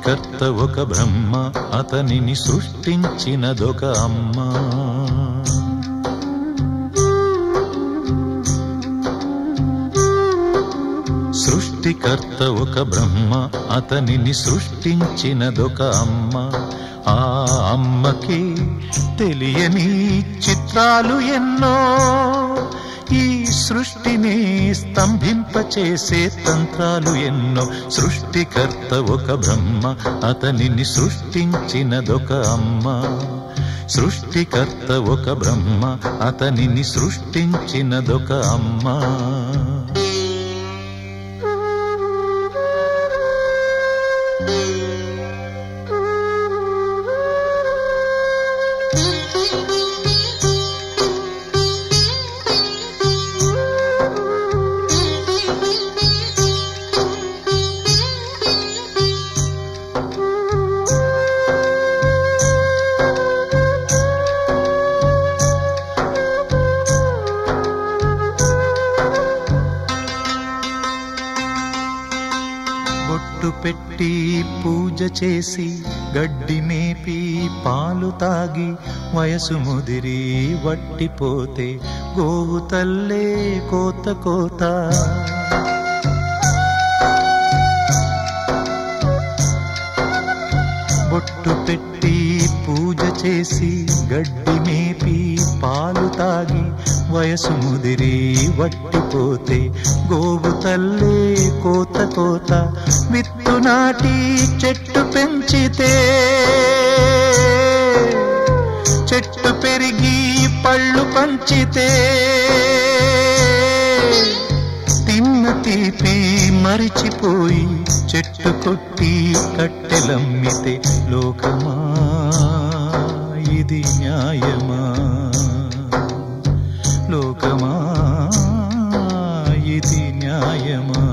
సృష్టికర్త ఒక బ్రహ్మ అతనిని సృష్టించినదొక అమ్మ సృష్టికర్త ఒక బ్రహ్మ అతనిని సృష్టించినదొక అమ్మ ఆ అమ్మకి తెలియని చిత్రాలు ఎన్నో ఈ సృష్టిని స్తంభింపచేసే తంత్రాలు ఎన్నో సృష్టికర్త ఒక బ్రహ్మ అతనిని సృష్టించినదొక అమ్మ సృష్టికర్త ఒక బ్రహ్మ అతనిని సృష్టించినదొక అమ్మ బొట్టు పెట్టి పూజ చేసి గడ్డి మేపి పాలు తాగి వయసు ముదిరి వట్టిపోతే గోవు తల్లే కోత కోత బొట్టు పెట్టి పూజ చేసి గడ్డి మేపి పాలు తాగి వయసు ముదిరి వట్టిపోతే గోవు తల్లే కోత కోత విత్తు నాటి చెట్టు పెంచితే చెట్టు పెరిగి పళ్ళు పంచితే తిన్న తీపి మరిచిపోయి చెట్టు కొట్టి కట్టెలమ్మితే లోకమా ఇది న్యాయమా లోకమా ఇది న్యాయమా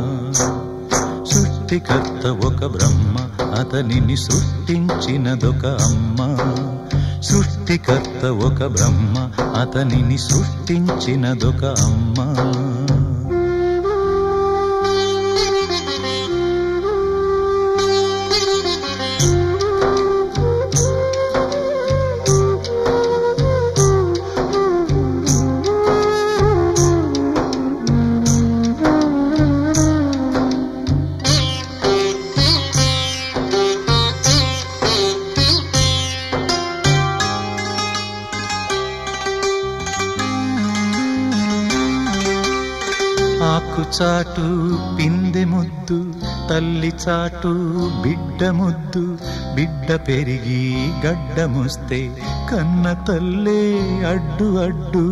సృష్టికర్త ఒక బ్రహ్మ అతనిని సృష్టించినదొక అమ్మ సృష్టికర్త ఒక బ్రహ్మ అతనిని సృష్టించినదొక అమ్మ ఆకు చాటు పిందె ముద్దు తల్లి చాటు బిడ్డ ముద్దు బిడ్డ పెరిగి గడ్డముస్తే కన్న తల్లే అడ్డు అడ్డు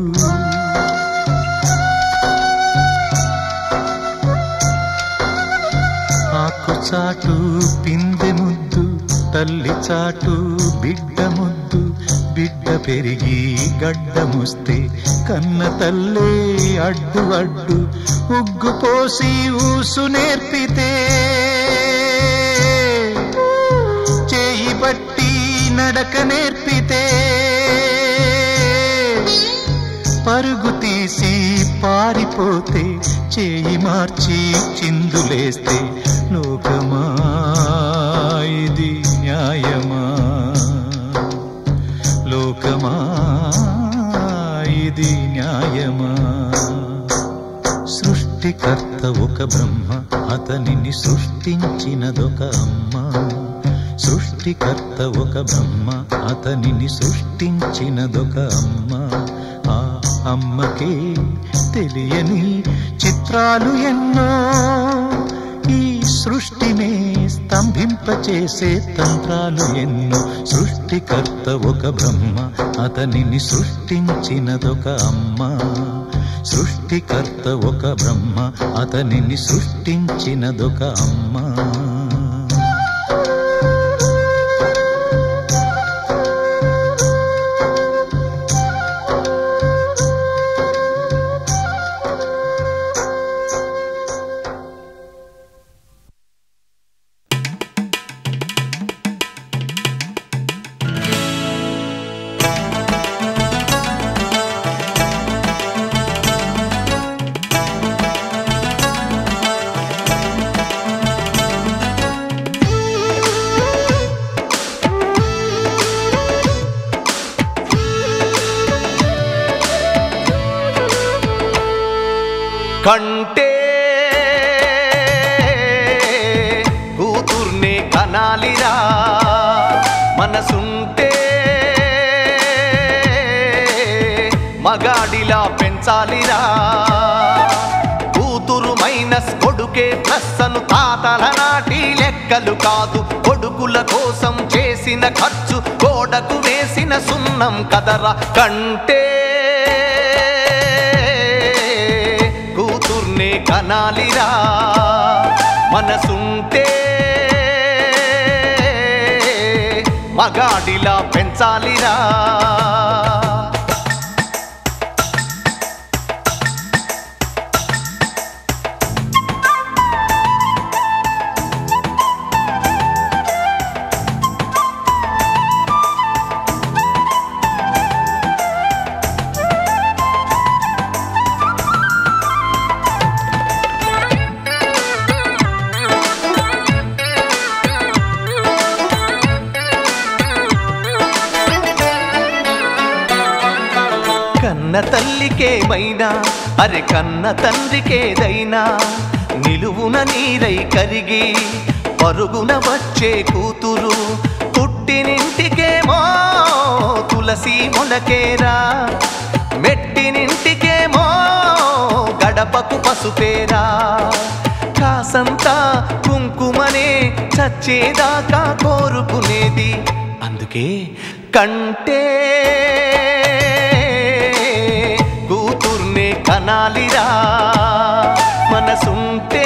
ఆకు చాటు పిందె ముద్దు తల్లి చాటు బిడ్డ ముద్దు బిడ్డ పెరిగి గడ్డముస్తే కన్న తల్లే అడ్డు అడ్డు ఉగ్గు పోసి ఊసు నేర్పితే చేయి బట్టి నడక నేర్పితే పరుగు తీసి పారిపోతే చేయి మార్చి చిందులేస్తే లోకమా ఇది న్యాయమా లోకమా ఇది న్యాయమా సృష్టికర్త ఒక బ్రహ్మ అతనిని సృష్టించినదొక అమ్మ సృష్టికర్త ఒక బ్రహ్మ అతనిని సృష్టించినదొక అమ్మ ఆ అమ్మకే తెలియని చిత్రాలు ఎన్నో ఈ సృష్టినే స్తంభింపచేసే తంత్రాలు ఎన్నో సృష్టికర్త ఒక బ్రహ్మ అతనిని సృష్టించినదొక అమ్మ సృష్టికర్త ఒక బ్రహ్మ అతనిని సృష్టించినదొక అమ్మ ఆ కంటే కూతుర్నే కనాలిరా మనసుంటే మగాడిలా పెంచాలిరా కూతురు మైనస్ కొడుకే ప్లస్ అను తాతల నాటి లెక్కలు కాదు కొడుకుల కోసం చేసిన ఖర్చు గోడకు వేసిన సున్నం కదరా కంటే కూతుర్నే కనాలిరా మనసుంటే మగాడిలా పెంచాలిరా కన్న తల్లికేమైనా అరే కన్న తండ్రికేదైనా నిలువున నీరై కరిగి పరుగున వచ్చే కూతురు పుట్టినింటికేమో తులసి మొలకేరా మెట్టినింటికేమో గడపకు పసుపేరా కాసంతా కుంకుమనే చచ్చేదాకా కోరుకునేది అందుకే కంటే కూతుర్నే కనాలిరా మనసుంటే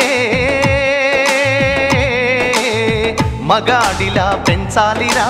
మగాడిలా పెంచాలిరా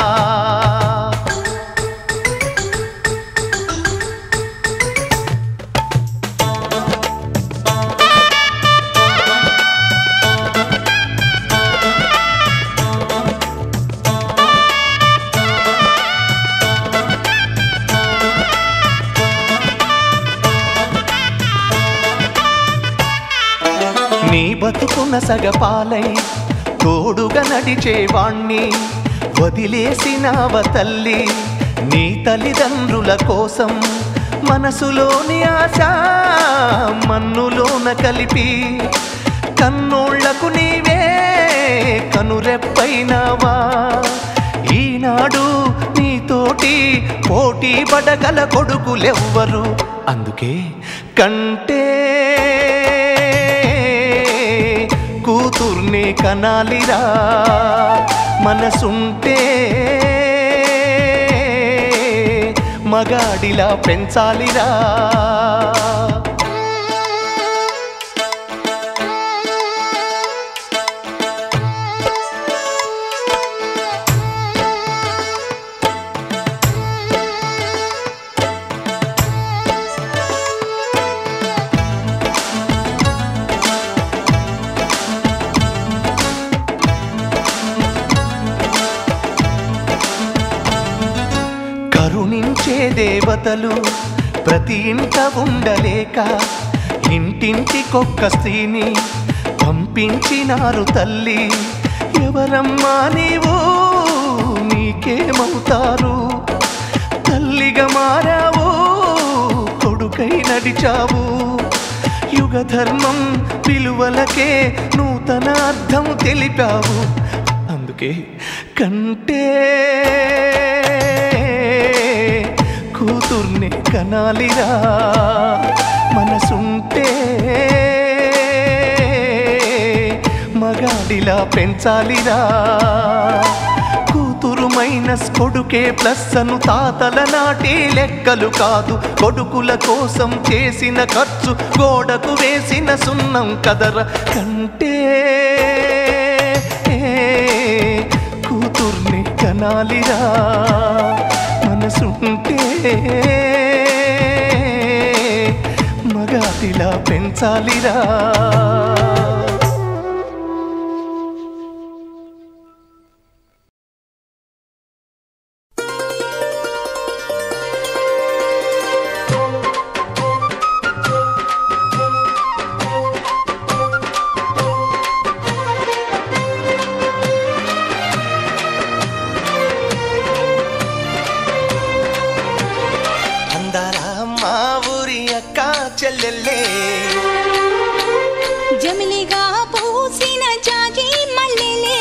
నీ బతుకున్న సగపాలై తోడుగా నడిచేవాణ్ణి వదిలేసినావ తల్లి నీ తల్లిదండ్రుల కోసం మనసులోని ఆశ మన్నులోన కలిపి కన్నోళ్లకు నీవే కనురెప్పైనావా ఈనాడు నీతోటి పోటీ పడగల కొడుకులెవ్వరు అందుకే కంటే కూతుర్ని కనాలిరా మనసుంటే మగాడిలా పెంచాలిరా కరుణించే దేవతలు ప్రతి ఇంట ఉండలేక ఇంటింటికొక్క స్త్రీని పంపించినారు తల్లి ఎవరమ్మా నీవు నీకేమవుతారు తల్లిగా మారావు కొడుకై నడిచావు యుగ ధర్మం విలువలకే నూతన అర్థం తెలిపావు అందుకే కంటే కూతుర్ని కనాలిరా మనసుంటే మగాడిలా పెంచాలిరా కూతురు మైనస్ కొడుకే ప్లస్ అను తాతల నాటి లెక్కలు కాదు కొడుకుల కోసం చేసిన ఖర్చు గోడకు వేసిన సున్నం కదర కంటే కూతుర్ని కనాలిరా మనసుంటే మగాటిలా పెంచాలిరా అందాల మా ఊరి అక్క చెల్లెల్లే జమిలిగా పూసిన జాజి మల్లెలే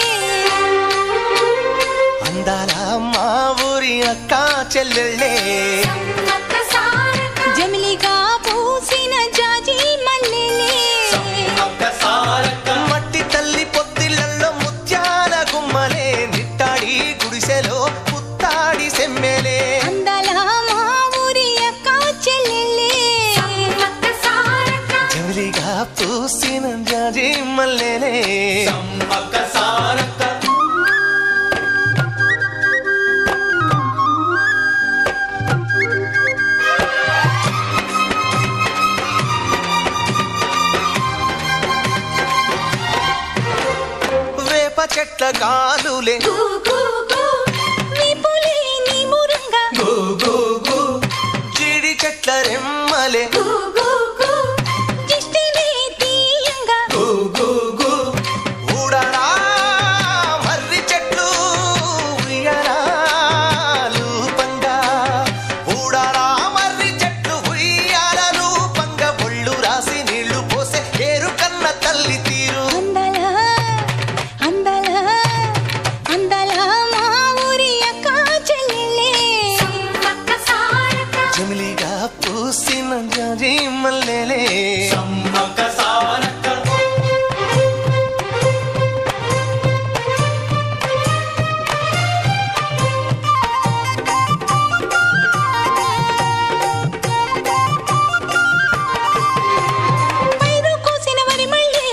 అందాల మా ఊరి అక్క చెల్లెళ్ళే జమిలిగా పూసిన జాజి మల్లెలే మట్టి తల్లి పొత్తిళ్ళల్లో ముత్యాల గుమ్మలే నిట్టాడి గుడిసెలో పుత్తాడి సెమ్మెలే అందాల మా ఊరి అక్క చెల్లెలే జమిలిగా పూసిన జాజి మల్లెలే వేప చెట్ల కాలులే విపులే నీ మురంగా జీడి చెట్ల రెమ్మలే దిష్టినే తీయంగా ఊడరా మర్రి చెట్లు ఉయ్యాలు పంగా ఊడరా మర్రి చెట్లు ఉయ్యాల రూపంగా ఒళ్ళు రాసి నీళ్లు పోసే ఏరు కన్న తల్లి తీరు అందాల అందాల అందాల మా ఊరి అక్క చెల్లెలే జమిలిగా పూసిన జాజి మల్లెలే పైరు కోసిన వరి మళ్ళీ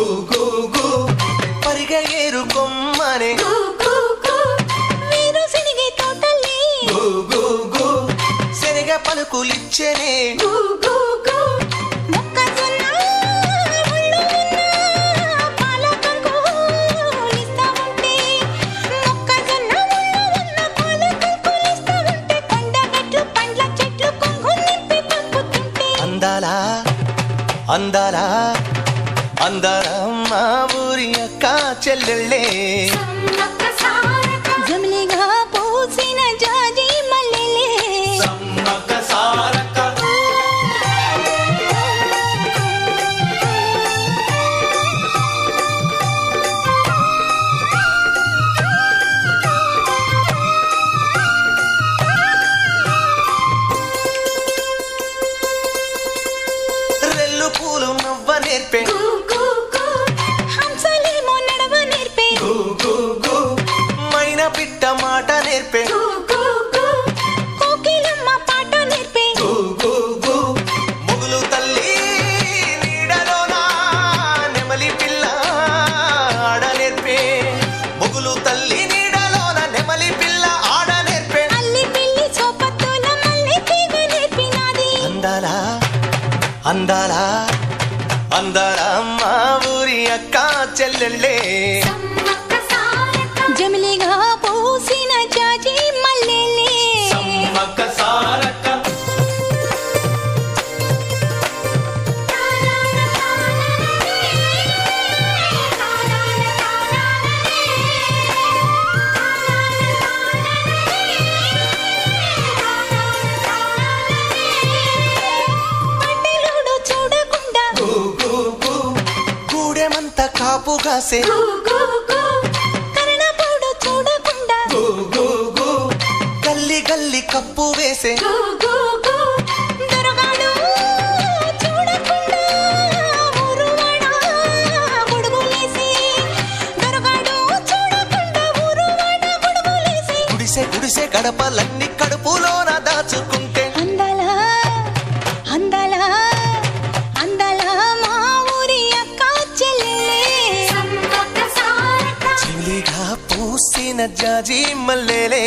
పరిగ ఏరు కొమ్మనే మీరు సినిగే తోటలే శనగ పలుకులిచ్చనే మొక్కజొన్న ముళ్ళు ఉన్న పాల కంకులిస్తా ఉంటే మొక్కజొన్న ముళ్ళు ఉన్న పాల కంకులిస్తా ఉంటే కొండగట్లు పండ్ల చెట్లు కొంగు నింపి పంపుతుంటే అందాల అందాల అందాల మా ఊరి అక్క చెల్లెళ్ళే జమిలిగా పూసిన జాజి మల్లెలే రెల్లు పూలు నవ్వ నేర్పే హంసలేమో నడవ నేర్పే మైన పిట్ట మాట నేర్పే కోకిలమ్మ పాట నేర్పే ముగులు తల్లి నీడలోన నెమలి పిల్ల ఆడ నేర్పే ముగులు తల్లి నీడలోన నెమలి పిల్ల ఆడ నేర్పే అల్లి పిల్లి సోపత్తుల మల్లె తీగ నేర్పినాది అందాల అందాల అందాల మా ఊరి అక్క చెల్లెళ్ళే జమిలిగా పూసిన జాజి మల్లెలే పట్టెలోడు చూడకుండా గూడెమంతా కాపు కాసే కరణపోడు చూడకుండా గల్లి గల్లి కప్పు వేసే దొరగాడు చూడకుండా ఊరువాడ గొడుగులేసి దొరగాడు చూడకుండా ఊరువాడ గొడుగులేసి గుడిసె గుడిసె గడపలన్నీ కడుపులోన దాచుకుంటే అందాల అందాల అందాల మా ఊరి అక్క చెల్లెలే చిలిగా పూసిన జాజి మల్లెలే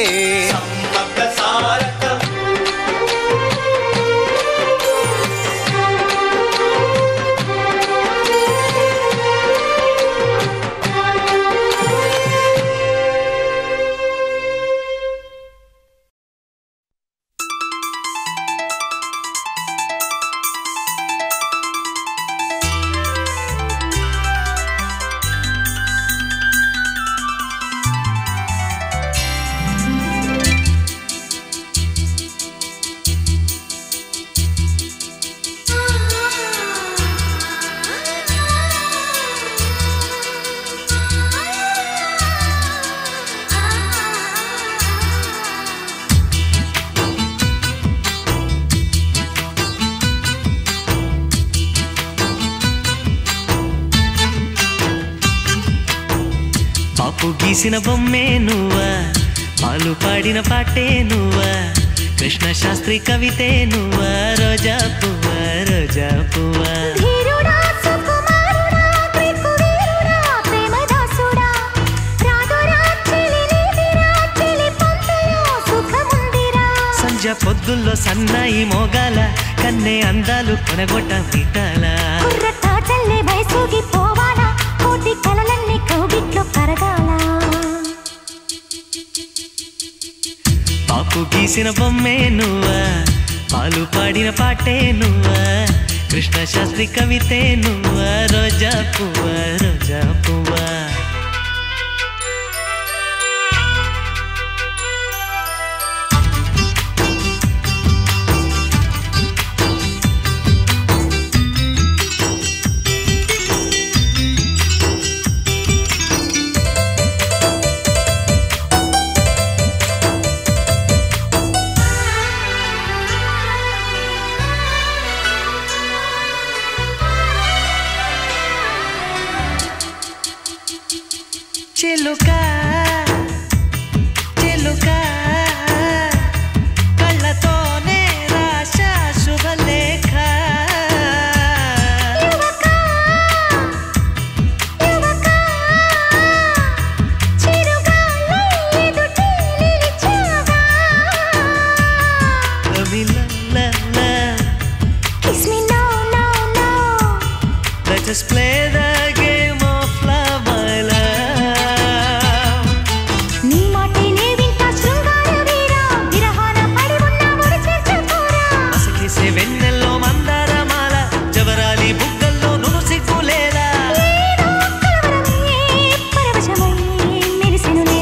పాపు గీసిన బొమ్మే నువ్వా పాలు పాడిన పాటే నువ్వా కృష్ణ శాస్త్రి కవితే నువ్వా రోజా పువ్వా రోజా పువ్వా ధీరుడా సుకుమారుడా గ్రీకు వీరుడా ప్రేమదాసుడా రాధురా చెలి నీదిరా చెలి పంటలో సుఖముందిరా సంజ పొద్దుల్లో సన్నాయి మోగాల కన్నే అందాలు కొనగొట్ట మిటాల కుర్రట చల్లే వయసుకి పోవాలా కోటి కలలన్నీ కౌగిట్లో కరగాల పాపు గీసిన బొమ్మే నువ్వా పాలు పాడిన పాటే నువ్వా కృష్ణ శాస్త్రి కవితే నువ్వా రోజా పువ్వా రోజా పువ్వా చిలుక చిలుక కళ్ళతోనే రాశా శుభలేఖ చిరుగాలి ఎదుటే నిలిచావా లవిలలల. Kiss me no no no Let us play the game of love, my love. నీ మాటే నే వింటా శృంగార వీరా విరహాన పడి ఉన్న ముడి చేర్చుకోరా మసకేసే వెన్నెల్లో మందారమాల జవరాలి బుగ్గల్లో నును సిగ్గులేలా ఏదో కలవరమే పరవశమై మెరిసెనులే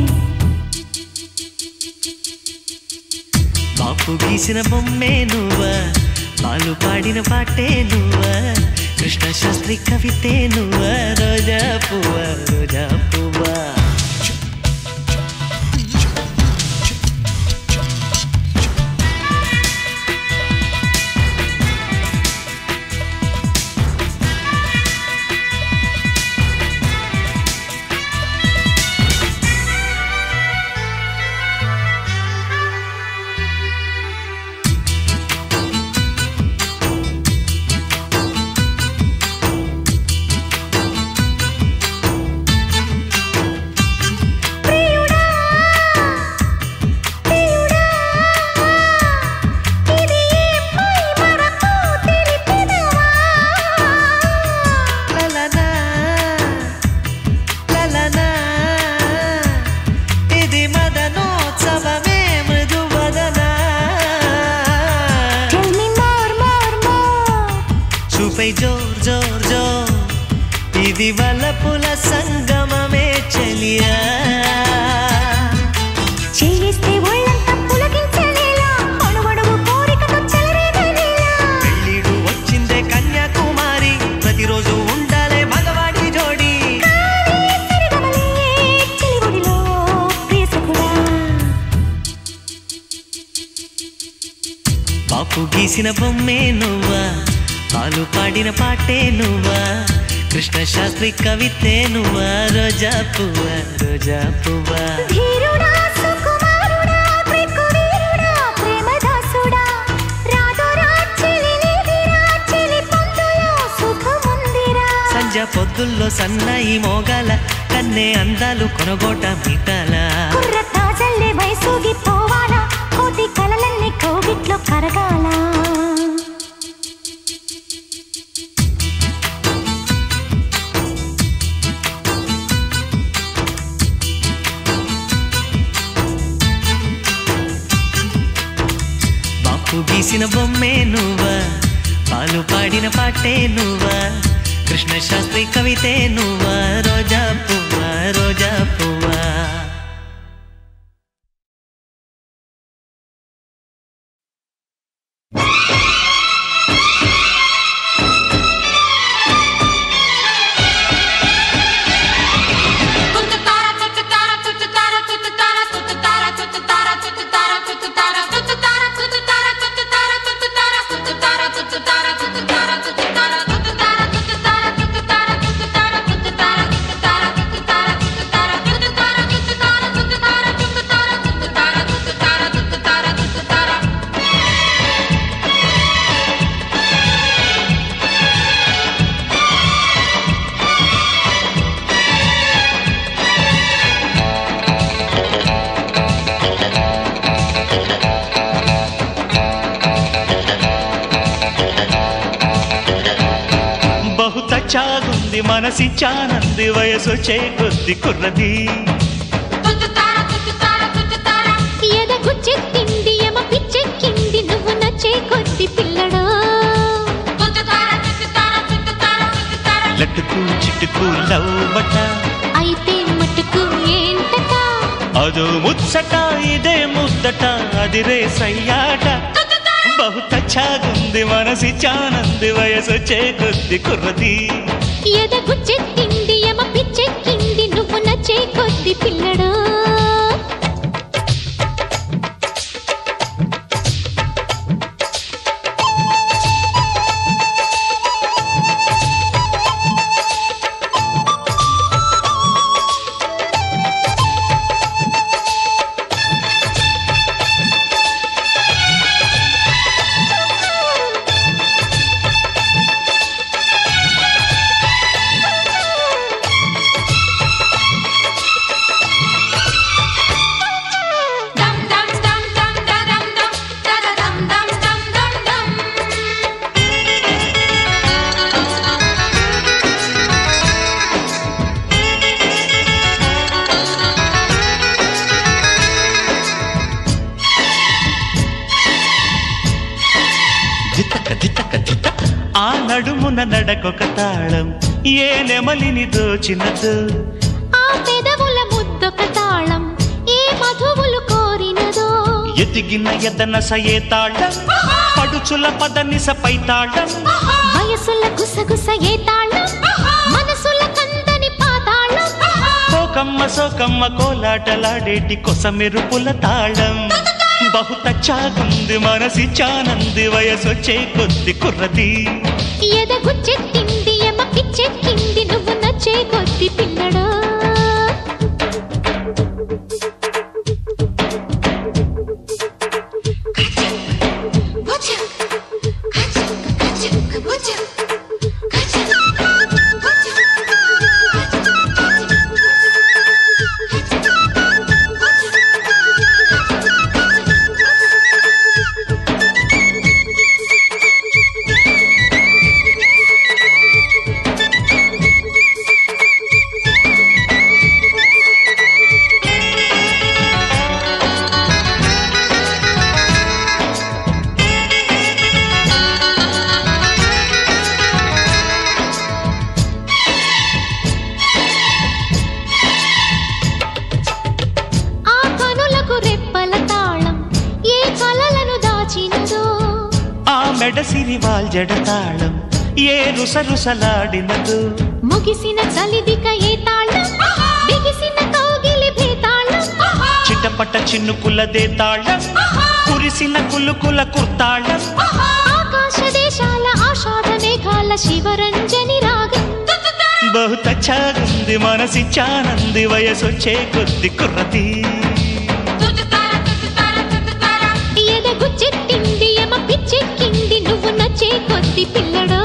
బాపు గీసిన బొమ్మే నువ్వా పాలు పాడిన పాటే నువ్వా కృష్ణ శాస్త్రి కవితే నువ్వా రోజా పువ్వా రోజా పువ్వా ప్రియుడా ప్రియుడా ఇది పై మరకు తెలిపినవా లలనా లలనా ఇది మదనోత్సవమే మృదువదనా Tell me more more more చూపై జోర్ జోర్ జోర్ ఇది వలపుల సంగమమే చలియా చేయిస్తే ఒళ్ళంతా పులకించలేలా అణువణువు కోరికతో చెలరేగలేలా పెళ్ళిడు వచ్చిందే కన్యాకుమారి ప్రతిరోజు ఉండాలే మగవాడి జోడి సరిగమలే చెలివుడిలో ప్రియసఖుడా పాపు గీసిన బొమ్మే నువ్వా పాలు పాడిన పాటే నువ్వా కృష్ణ శాస్త్రి కవితే నువ్వా రోజా పువ్వా రోజా పువ్వా ధీరుడా సుకుమారుడా గ్రీకు వీరుడా ప్రేమదాసుడా రాధురా చెలి నీదిరా చెలి పందులో సుఖముందిరా సంజ పొద్దుల్లో సన్నాయి మోగాల కన్నే అందాలు కొనగోట మిటాల కుర్ర తాజల్లే వయసుకి పోవాలా కోటి కలలన్నీ కౌగిట్లో కరగాల బాపు గీసిన బొమ్మే నువ్వా పాలు పాడిన పాటే నువ్వా కృష్ణ శాస్త్రి కవితే నువ్వా రోజా పువ్వా రోజా పువ్వా తుతారా తచ్చాగుంది మనసిచ్చానంది వయసొచ్చే కొద్ది కుర్రది ఎద గుచ్చెక్కింది ఎమ పిచ్చెక్కింది నువ్వు నచ్చే కొద్ది పిల్లడో లట్టుకు చిట్టుకు లవ్వట అయితే మటుకు ఏంటట అదో ముచ్చట ఇదే ముద్దట అది రే సయ్యాట బహు తచ్చాగుంది మనసిచ్చానంది వయసొచ్చే కొద్ది కుర్రది ఎద గుచ్చెక్కింది ఎమ పిచ్చెక్కింది నువ్వు నచ్చే కొద్ది పిల్లడో జితక జితక జిత ఆ నడుమున నడకొక తాళం ఏ నెమలిని దోచినదో ఆ పెదవుల ముద్దొక తాళం ఏ మధువులు కోరినదో ఎదిగిన ఎదన సయే తాళం పడుచుల పదనిస పై తాళం వయసుల గుసగుస ఏ తాళం మనసుల కందని పాతాళం కోకమ్మ సోకమ్మ కోలాటలాడేటి కొస మెరుపుల తాళం బహుత చాగుంది మనసిచ్చానంది వయసొచ్చే కొద్ది కుర్రది ఎద గుచ్చెక్కింది ఎమ పిచ్చెక్కింది నువ్వు నచ్చే కొద్ది పిల్లడో ఆ కనులకు రెప్పల తాళం ఏ కలలను దాచినదో ఆ మెడసిరి వాల్జడ తాళం ఏ రుసరుసలాడినదు ముగిసిన చలిదిక ఏ తాళం బిగిసిన కౌగిలి భేతాళం చిటపట చిన్నుకులదే తాళం కురిసిన కులుకుల కుర్తాళం ఆకాశ దేశాల ఆషాఢ మేఘాల శివరంజని రాగం బహుత చాగుంది మనసిచ్చానంది వయసొచ్చే కొద్ది కుర్రది ఎద గుచ్చెక్కింది ఎమ పిచ్చెక్కింది నువ్వు నచ్చే కొద్ది పిల్లడో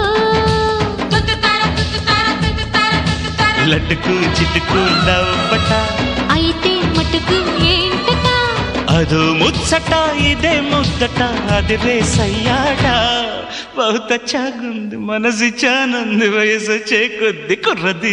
లడ్డుకు చిట్టుకు నవ్వట అయితే మటుకు ఏంటట అదో ముచ్చట ఇదే ముద్దట అది రే సయ్యాట బహుత చాగుంది మనసిచ్చానంది వయసొచ్చే కొద్ది కుర్రది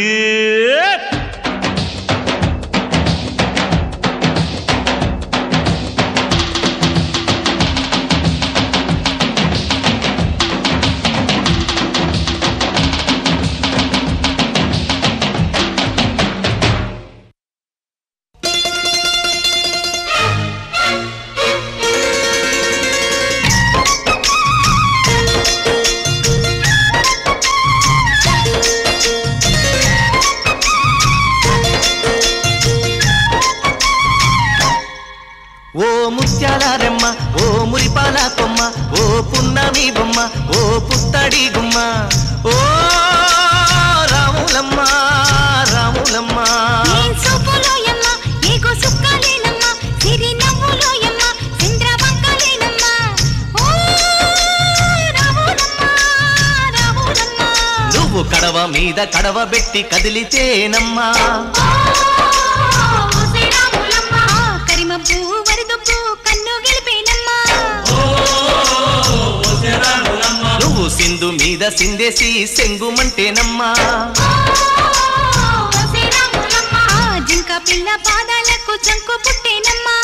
ఓ ముత్యాల రెమ్మ ఓ మురిపాల కొమ్మ ఓ పున్నమి బొమ్మ ఓ పుత్తడి గుమ్మ ఓ రాములమ్మ రాములమ్మ ఏం సూపులోయమ్మ, ఏగో సుక్కలేనమ్మ, సిరి నవ్వులోయమ్మ, చంద్రవంకలేనమ్మ. ఓ రాములమ్మ, రాములమ్మ. నువ్వు కడవ మీద కడవ పెట్టి కదిలితేనమ్మా ఓ శ్రీ రాములమ్మ. కరిమబ్బు వరదబ్బు కన్ను గెలిపేనమ్మ. నువ్వు సింధు మీద సిందేసి సెంగుమంటేనమ్మా ఆ జింక పిల్ల పాదాలకు చంకు పుట్టేనమ్మా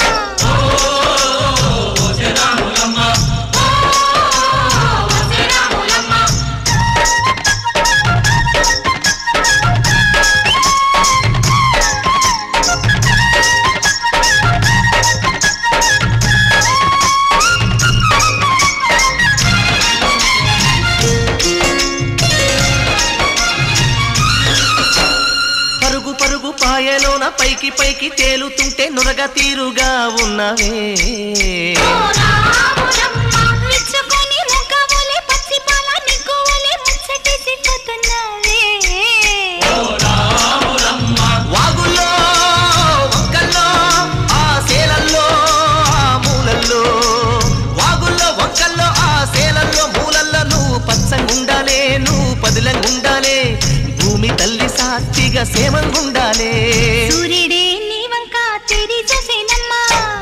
పరుగు పరుగు పాయలోన పైకి పైకి తేలుతుంటే నురగ తీరుగా ఉన్నవే విచ్చుకొని ముఖములే పచ్చి పాల నిగ్గువలే ముచ్చటేసిపోతున్నావే వాగుల్లో వంకల్లో ఆ సేలల్లో ఆ మూలల్లో వాగుల్లో వంకల్లో ఆ సేలల్లో మూలల్లో నువ్వు పచ్చంగుండాలే నువ్వు పదిలంగుండాలే భూమి తల్లి సాక్షిగా సేమంగుండాలే సూర్యుడే నీ వంక తెరి చూసేనమ్మా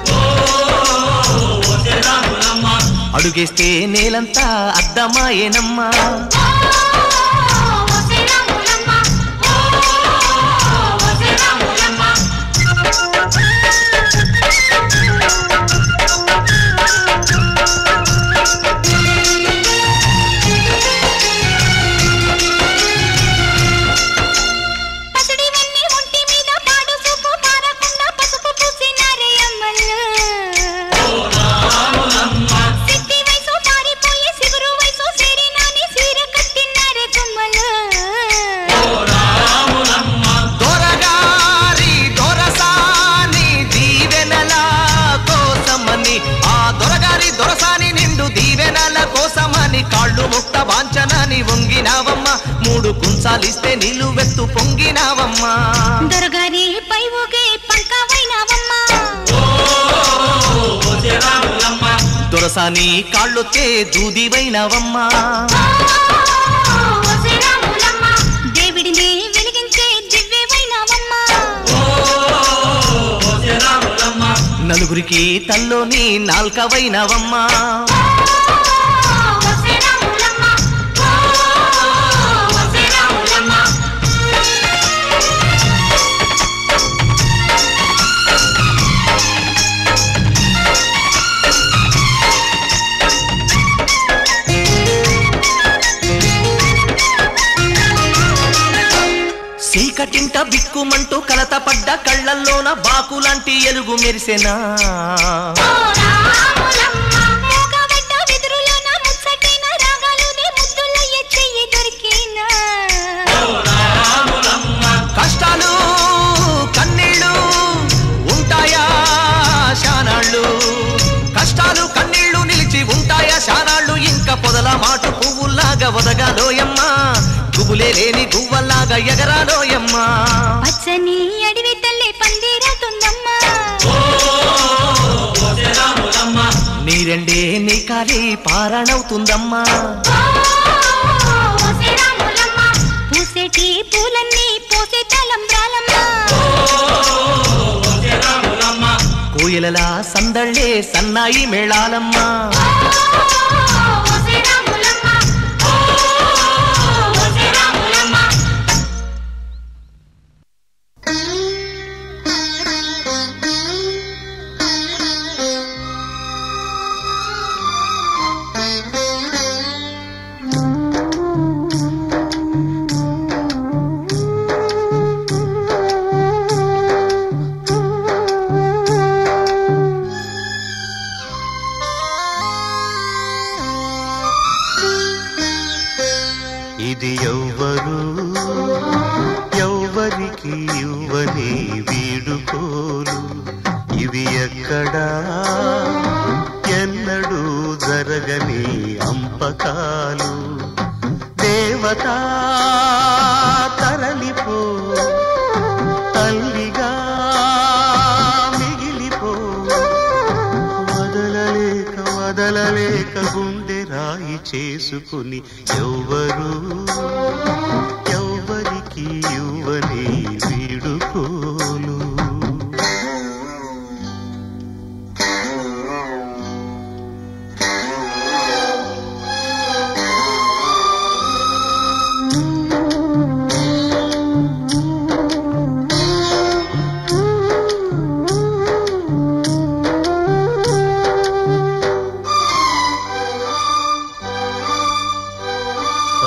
అడుగేస్తే నేలంతా అద్దమాయేనమ్మా పసిడివన్నీ ఒంటి మీద పాడు చూపు పారకుండా పసుపు పూసినారే అమ్మలు సిట్టి వయసు పారిపోయి సిగురు వయసు సేరినాని సీర కట్టినారే గుమ్మలు దొరగారి దొరసాని దీవెనల కోసమని ఆ దొరగారి దొరసాని నిండు దీవెనల కోసమని కాళ్ళు ముక్త వాంచనని వంగినావమ్మ మూడు కుంచాలిస్తే నిలువెత్తు పొంగినావమ్మా దొరగారి పై ఊగే పంకవైనవమ్మా దొరసాని కాళ్ళొత్తే దూదివైనవమ్మా దేవుడిని వెలిగించే దివ్యమైనవమ్మా నలుగురికి తల్లోని నాల్కవైనవమ్మా సీకటింట బిక్కుమంటూ కలత పడ్డ కళ్ళల్లోన బాకులాంటి ఎలుగు మెరిసెనా మూగబడ్డ వెదురులోన ముచ్చటైన రాగాలునే ముద్దులయ్య చెయ్యి దొరికినా కష్టాలు కన్నీళ్ళు ఉంటాయా శానాళ్ళు కష్టాలు కన్నీళ్ళు నిలిచి ఉంటాయా శానాళ్ళు ఇంకా పొదల మాటు పువ్వుల్లాగా వదగాలోయమ్మా గుబులే లేని గువ్వల్లాగా ఎగరాలోయమ్మా పచ్చని అడవి తల్లి పందిరతుందమ్మా నీరెండే నీ కాలి పారణవుతుందమ్మా పూసేటి పూలన్నీ పోసే తలంబ్రాలమ్మా కోయిలలా సందళ్ళే సన్నాయి మేళాలమ్మా ఇది ఎవ్వరు ఎవ్వరికి ఇవ్వని వీడుకోలు ఇవి ఎక్కడా ఎన్నడూ జరగని అంపకాలు దేవతా తరలిపో తల్లిగా మిగిలిపో వదలలేక వదలలేక గుండె రాయి చేసుకుని ఎవ్వరు ఎవ్వరికి ఇవ్వని వీడుకోలు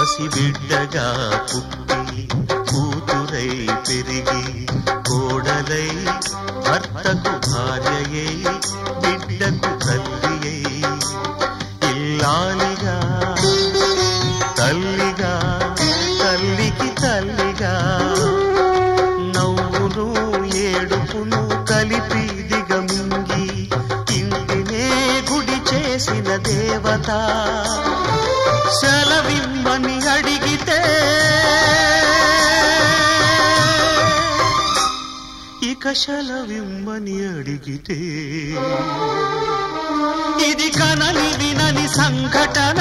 పసిబిడ్డగా పుట్టి కూతురై పెరిగి కోడలై భర్తకు భార్యయై బిడ్డకు తల్లియై ఇల్లాలిగా తల్లిగా తల్లికి తల్లిగా నవ్వును ఏడుపును కలిపి దిగమింగి ఇంటినే గుడి చేసిన దేవత సెలవిమ్మని అడిగితే ఇక సెలవిమ్మని అడిగితే ఇది కనని వినని సంఘటన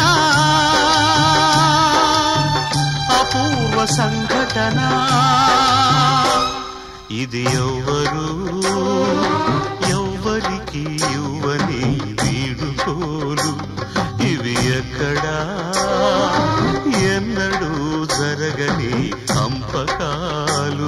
అపూర్వ సంఘటన ఇది ఎవ్వరు ఎవ్వరికి ఇవ్వని వీడుకోలు ఇవి ఎక్కడా ఎన్నడూ జరగని పంపకాలు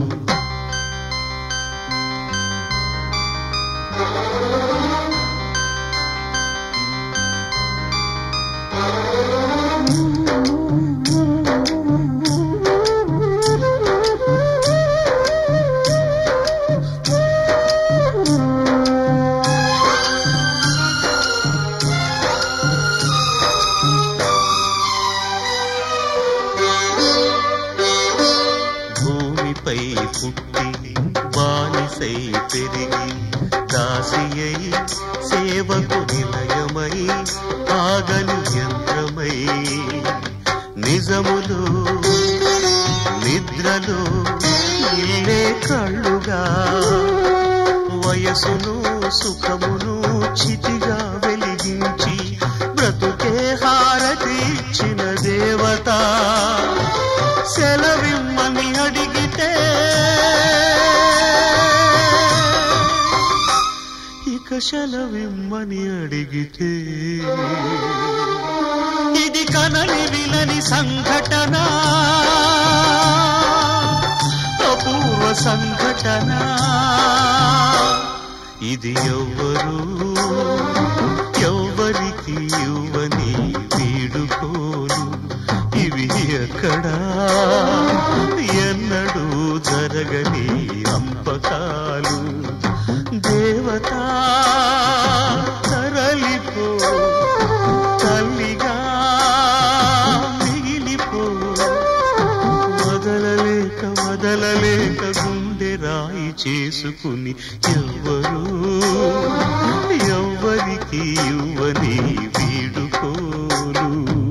భూమిపై పుట్టి బానిసై పెరిగి దాసియై సేవకు నిలయమై ఆగని యంత్రమై నిజములు నిద్రలు ఇల్లే కళ్ళుగా వయసును సుఖమును చితిగా వెలిగించి బ్రతుకే హారతి ఇచ్చిన దేవత సెలవిమ్మని అడిగితే ఇక సెలవిమ్మని అడిగితే ఇది కనని వినని సంఘటన అపూర్వ సంఘటన ఇది ఎవ్వరు ఎవ్వరికి ఇవ్వని వీడుకోలు ఇవి ఎక్కడా ఎన్నడూ జరగని అంపకాలు దేవత తరలిపో తల్లిగా మిగిలిపో వదలలేక వదలలేక గుండె రాయి చేసుకుని ఎవ్వరు ఎవ్వరికి ఇవ్వని వీడుకోలు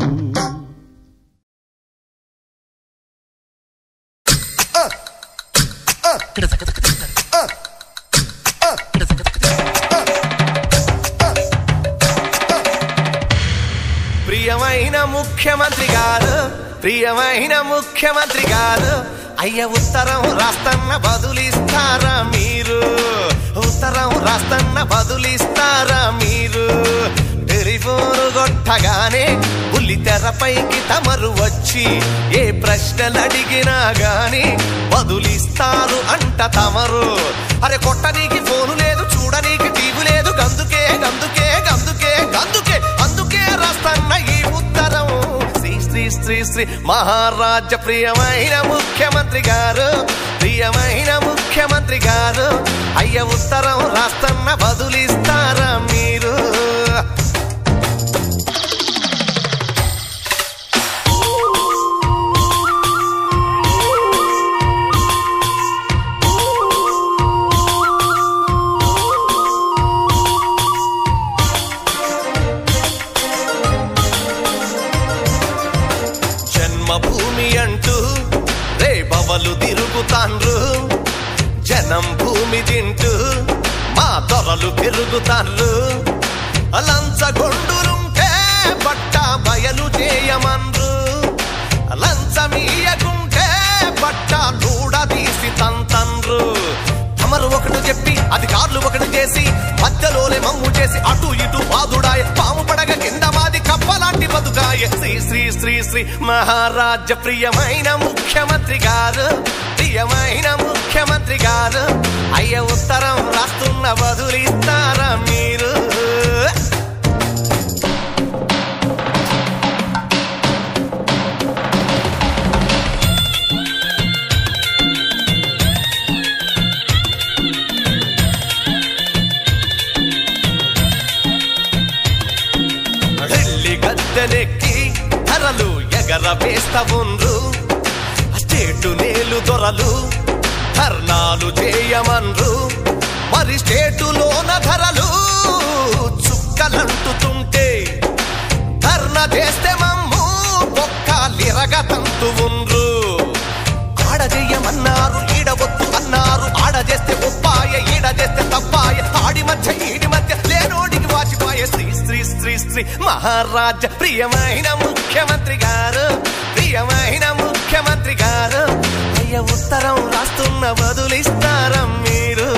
ప్రియమైన ముఖ్యమంత్రి గారు ప్రియమైన ముఖ్యమంత్రి గారు అయ్య ఉత్తరం రాస్తన్న బదులిస్తారా మీరు ఉత్తరం రాస్తన్న బదులిస్తారా మీరు టెలిఫోన్ కొట్టగానే బుల్లి తెరపైకి తమరు వచ్చి ఏ ప్రశ్నలు అడిగినా గాని బదులిస్తారు అంట తమరు అరే కొట్టనీకి ఫోను లేదు చూడనీకి టీవీ లేదు గందుకే గందుకే గందుకే గందుకే అందుకే రాస్తన్న ఈ ఉత్తరం శ్రీ శ్రీ శ్రీ శ్రీ మహారాజ ప్రియమైన ముఖ్యమంత్రి గారు ప్రియమైన ముఖ్యమంత్రి గారు అయ్య ఉత్తరం రాస్తన్న బదులిస్తారా మీరు జన్మభూమి అంటూ రే బవలు తిరుగుతాన్రు జనం భూమి తింటూ మా దొరలు తిరుగుతాన్రు లంచగొండులుంటే బట్ట బయలు చేయమన్రు లంచమీయకుంటే బట్ట లూడ తీసి తంతన్రు తమరు ఒకటి చెప్పి అధికారులు ఒకటి చేసి మధ్యలోనే మమ్ము చేసి అటు ఇటు బాదుడాయ పాము పడగ కింద మాది కప్పలాంటి బతుకాయ శ్రీ శ్రీ శ్రీ శ్రీ మహారాజ ప్రియమైన ముఖ్యమంత్రి గారు ప్రియమైన ముఖ్యమంత్రి గారు అయ్య ఉత్తరం రాస్తున్న బదులిస్తారా మీరు ఎర్ర వేస్త ఉండ్రు స్టేటు నేలు దొరలు ధర్నాలు చేయమన్రు మరి స్టేటులోన ధరలు చుక్కలంటుతుంటే ధర్నా చేస్తే మమ్ము బొక్కలిరగ తంతు ఉండ్రు ఆడ చెయ్యమన్నారు ఈడ వద్దు అన్నారు ఆడ చేస్తే ఒప్పాయ ఈడ చేస్తే తప్పాయ ఆడి మధ్య ఈడి మధ్య లేనోడికి వాచిపాయ శ్రీ శ్రీ శ్రీ శ్రీ మహారాజ ప్రియమైన ముఖ్యమంత్రి గారు ప్రియమైన ముఖ్యమంత్రి గారు అయ్య ఉత్తరం రాస్తున్న బదులిస్తారం మీరు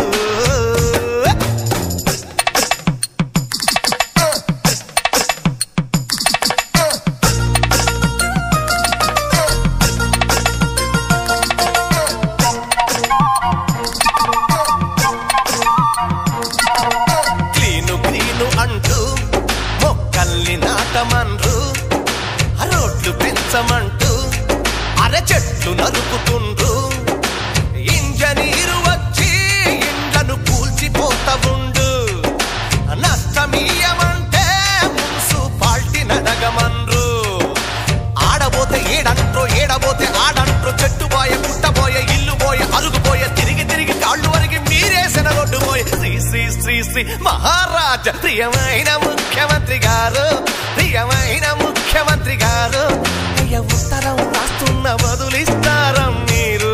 క్లీను క్లీను అంటూ మొక్కల్ని నాటమన్రు రోడ్లు పెంచమంటూ అర చెట్లు నరుకుతుండ్రు ఇంజనీరు వచ్చి ఇండ్లను కూల్చిపోత ఉండు నష్టమీయమంటే మున్సిపాల్టీ నడగమన్రు ఆడబోతే ఏడంట్రో ఏడబోతే ఆడంట్రో చెట్టు పోయే పుట్టబోయే ఇల్లు పోయే అరుగుపోయే తిరిగి తిరిగి కాళ్ళు వరిగి మీరేసిన రోడ్డు పోయే శ్రీ శ్రీ శ్రీ శ్రీ మహారాజ ప్రియమైన ముఖ్యమంత్రి గారు ప్రియమైన ముఖ్యమంత్రి గారు అయ్య ఉత్తరం రాస్తున్న బదులిస్తారం మీరు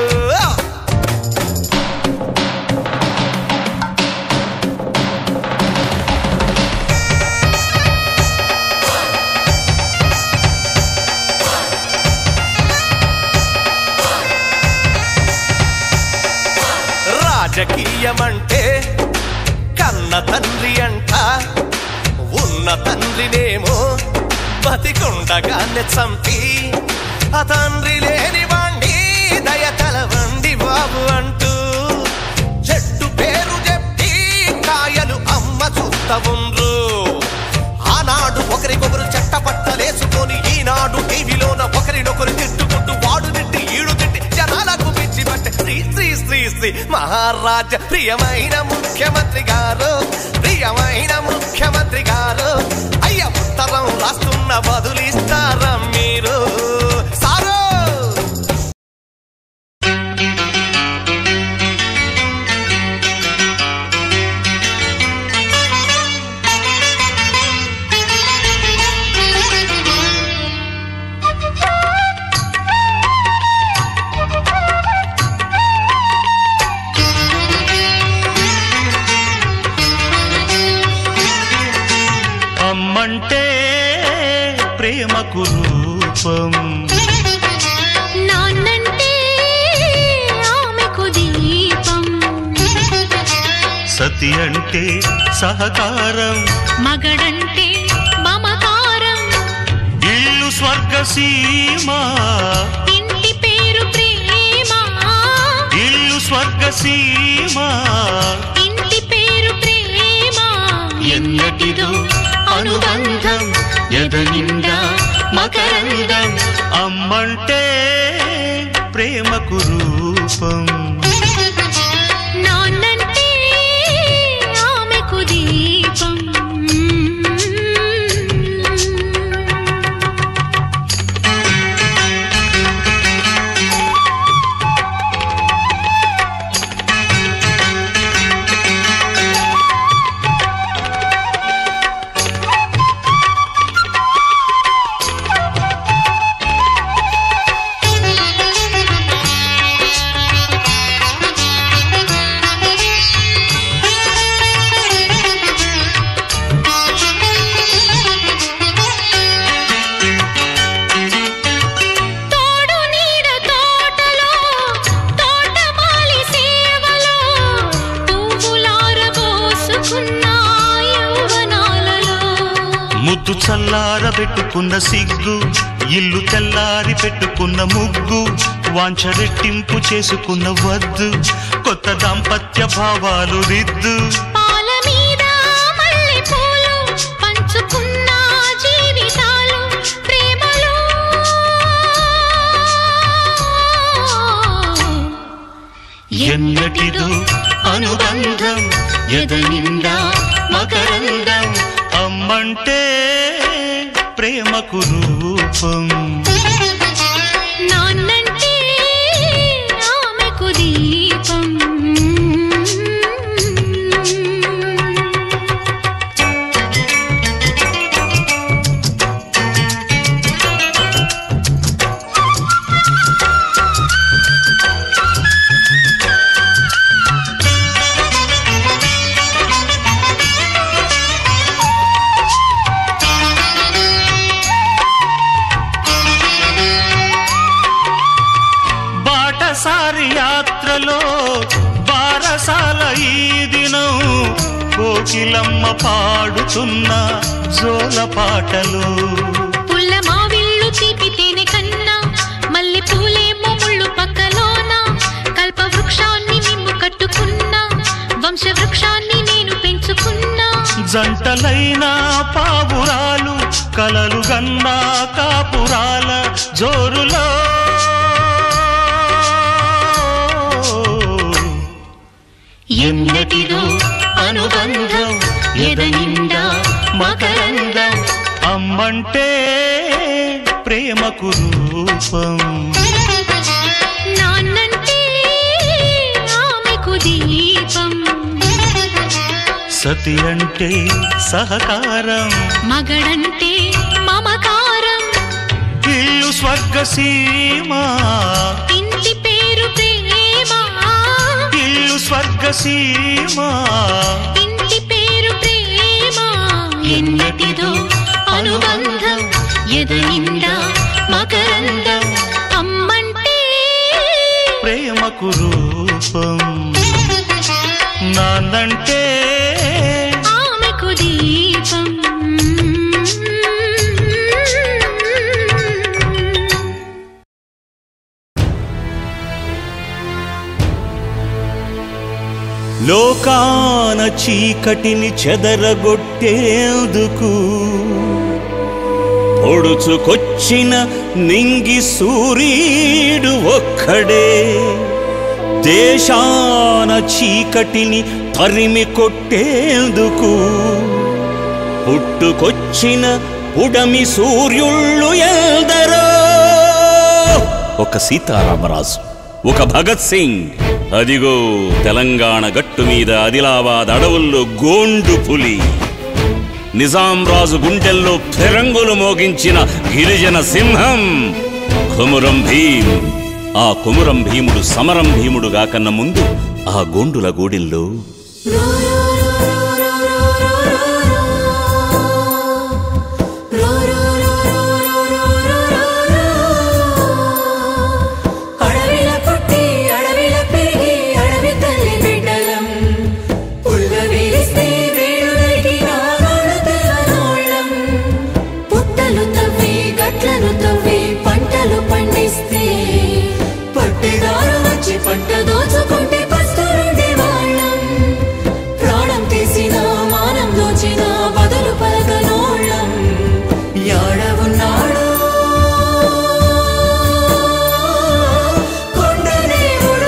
రాజకీయమంటే కన్న తండ్రి అంట ఉన్న తండ్రినేమో బతికుండగానే చంపి ఆ తండ్రి లేని వాణ్ణి దయతల వండి బాబు అంటూ చెట్టు పేరు చెప్పి కాయలు అమ్మ చూస్త ఉండ్రు ఆనాడు ఒకరికొకరు చెట్ట పట్టలేసుకొని ఈనాడు టీవీలోన ఒకరినొకరు తిట్టుకుంటూ వాడు తిట్టి ఈడు తిట్టి జనాలకు పిచ్చి పట్టే శ్రీ శ్రీ శ్రీ శ్రీ మహారాజ ప్రియమైన ముఖ్యమంత్రి గారు ప్రియమైన ముఖ్యమంత్రి గారు అయ్య ఉత్తరం రాస్తున్న బదులిస్తారా మీరు సారో అమ్మంటే ప్రేమకు రూపం నాన్నంటే ఆమెకు దీపం సతి అంటే సహకారం మగడంటే మమకారం ఇల్లు స్వర్గసీమ ఇంటి పేరు ప్రేమ ఇల్లు స్వర్గసీమ ఇంటి పేరు ప్రేమ ఎన్నటిదో అనుబంధం ఎదనిండా మకరందం అమ్మంటే ప్రేమకు రూపం నాన్నంటే ఆమెకు దీపం తోడు నీడ తోటలో తోటమాలి సేవలో పువ్వులార పోసుకున్న యౌవనాలలో ముద్దు చల్లార పెట్టుకున్న సిగ్గు ఇల్లు తెల్లారి పెట్టుకున్న ముగ్గు వాంఛ రెట్టింపు చేసుకున్న వద్దు కొత్త దాంపత్య భావాలు దిద్దు పాల మీద మల్లె పూలు పంచుకున్న జీవితాలు ప్రేమలో ఎన్నటిదో అనుబంధం ఎదనిండా మకరందం అమ్మంటే ప్రేమకు రూపం కోకిలమ్మ పాడుతున్న జోల పాటలు పుల్ల మావిళ్ళు తీపి తేనె కన్నా మల్లె పూలేమో ముళ్ళు పక్కలోన కల్ప వృక్షాన్ని నిన్ను కట్టుకున్నా వంశ వృక్షాన్ని నేను పెంచుకున్నా జంటలైన పావురాలు కలలు గన్నా కాపురాల జోరులో ఎన్నటిదో అనుబంధం ఎదనిండా మకరందం అమ్మంటే ప్రేమకు రూపం నాన్నంటే ఆమెకు దీపం సతి అంటే సహకారం మగడంటే మమకారం ఇల్లు స్వర్గసీమ ఇంటి పేరు ప్రేమ ఇల్లు స్వర్గసీమ ఇంటి పేరు ప్రేమ ఎన్నటిదో అనుబంధం ఎదనిండా మకరందం అమ్మంటే ప్రేమకు రూపం నాన్నంటే ఆమెకు దీపం లోకాన చీకటిని చెదరగొట్టేందుకు పొడుచుకొచ్చిన నింగి సూర్యుడు ఒక్కడే దేశాన చీకటిని తరిమి కొట్టేందుకు పుట్టుకొచ్చిన ఉడమి సూర్యుళ్ళు ఎందరో ఒక సీతారామరాజు ఒక భగత్ సింగ్ అదిగో తెలంగాణ గట్టు మీద ఆదిలాబాద్ అడవుల్లో గోండు పులి నిజాం రాజు గుండెల్లో ఫిరంగులు మోగించిన గిరిజన సింహం కుమురం భీం ఆ కుమురం భీముడు సమరం భీముడు గాకన్న ముందు ఆ గోండుల గూడిల్లో అడవిల పుట్టి అడవిల పెరిగి అడవి తల్లి బిడ్డలం పుల్ల వేస్తే వేడులకి నాగాడు తెలనోళ్ళం పుట్టలు తవ్వి గట్లను తవ్వి పంటలు పండిస్తే పట్టెదారు వచ్చి పంట దోచుకుంటే పస్తులుండే వాళ్ళం ప్రాణం తీసిన మానం దోచిన బదులు పలకనోళ్ళం యాడ ఉన్నాడో కొండదేవుడు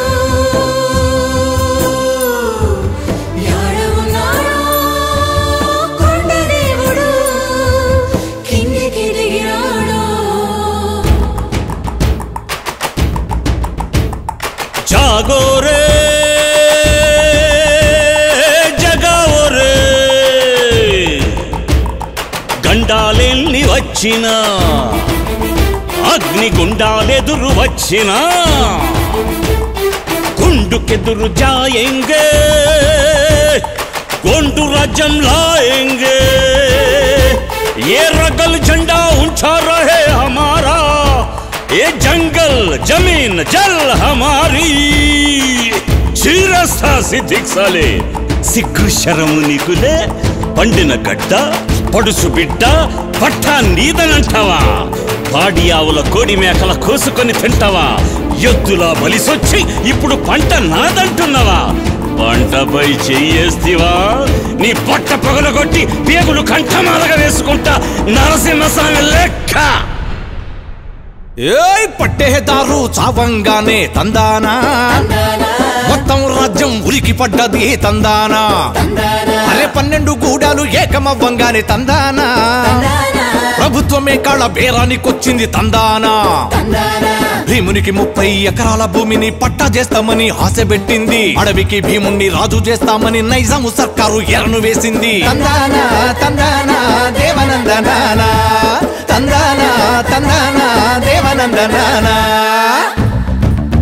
యాడ ఉన్నాడో కొండదేవుడు కిందికి దిగిరాడో జాగోరే జగావోరే గండాలెల్లి వచ్చినా అగ్ని గుండాలెదురు వచ్చినా గుండుకెదురు జాయంగే గోండు రాజ్యం లాయంగే ये रगल झंडा ऊंचा रहे हमारा ये जंगल जमीन जल हमारी చీరస్థా సిద్ధిక్సాలే సిగ్గు శరము నీకులే పండిన గడ్డ పడుసు బిడ్డ పట్ట నీదనంటావా పాడి ఆవుల కోడి మేకల కోసుకొని తింటావా ఎద్దులా బలిసొచ్చి ఇప్పుడు పంట నాదంటున్నావా పంటపై చెయ్యేస్తివా నీ పొట్ట పగలగొట్టి పేగులు కంఠమాలగా వేసుకుంటా నరసింహస్వామి లెక్క ఏయ్ పట్టేదారు చావంగానే తందానా మొత్తం రాజ్యం ఉరికి పడ్డది తందానా అరే పన్నెండు గూడాలు ఏకమవ్వంగానే తందానా ప్రభుత్వమే కాళ్ళ బేరానికొచ్చింది తందానా భీమునికి ముప్పై ఎకరాల భూమిని పట్టా చేస్తామని ఆశ పెట్టింది అడవికి భీముణ్ణి రాజు చేస్తామని నైజాము సర్కారు ఎరను వేసింది తందానా తందానా దేవనందనానా తందానా తందానా దేవనందనానా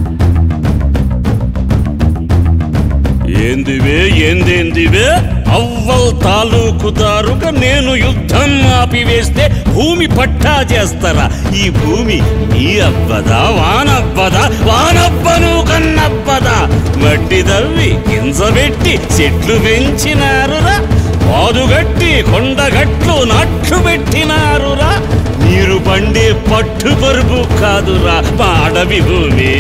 ఏందివే ఏందేందివే అవ్వ అవ్వల్ తాలూకుదారుగా నేను యుద్ధం ఆపివేస్తే భూమి పట్టా చేస్తారా ఈ భూమి నీ అబ్బదా వానబ్బదా వానబ్బను కన్నబ్బదా మట్టి దవ్వి గింజబెట్టి చెట్లు పెంచినారురా పాదుగట్టి కొండగట్లు నాట్లు పెట్టినారురా నీరు పండే పట్టు పరుపు కాదురా మా అడవి భూమి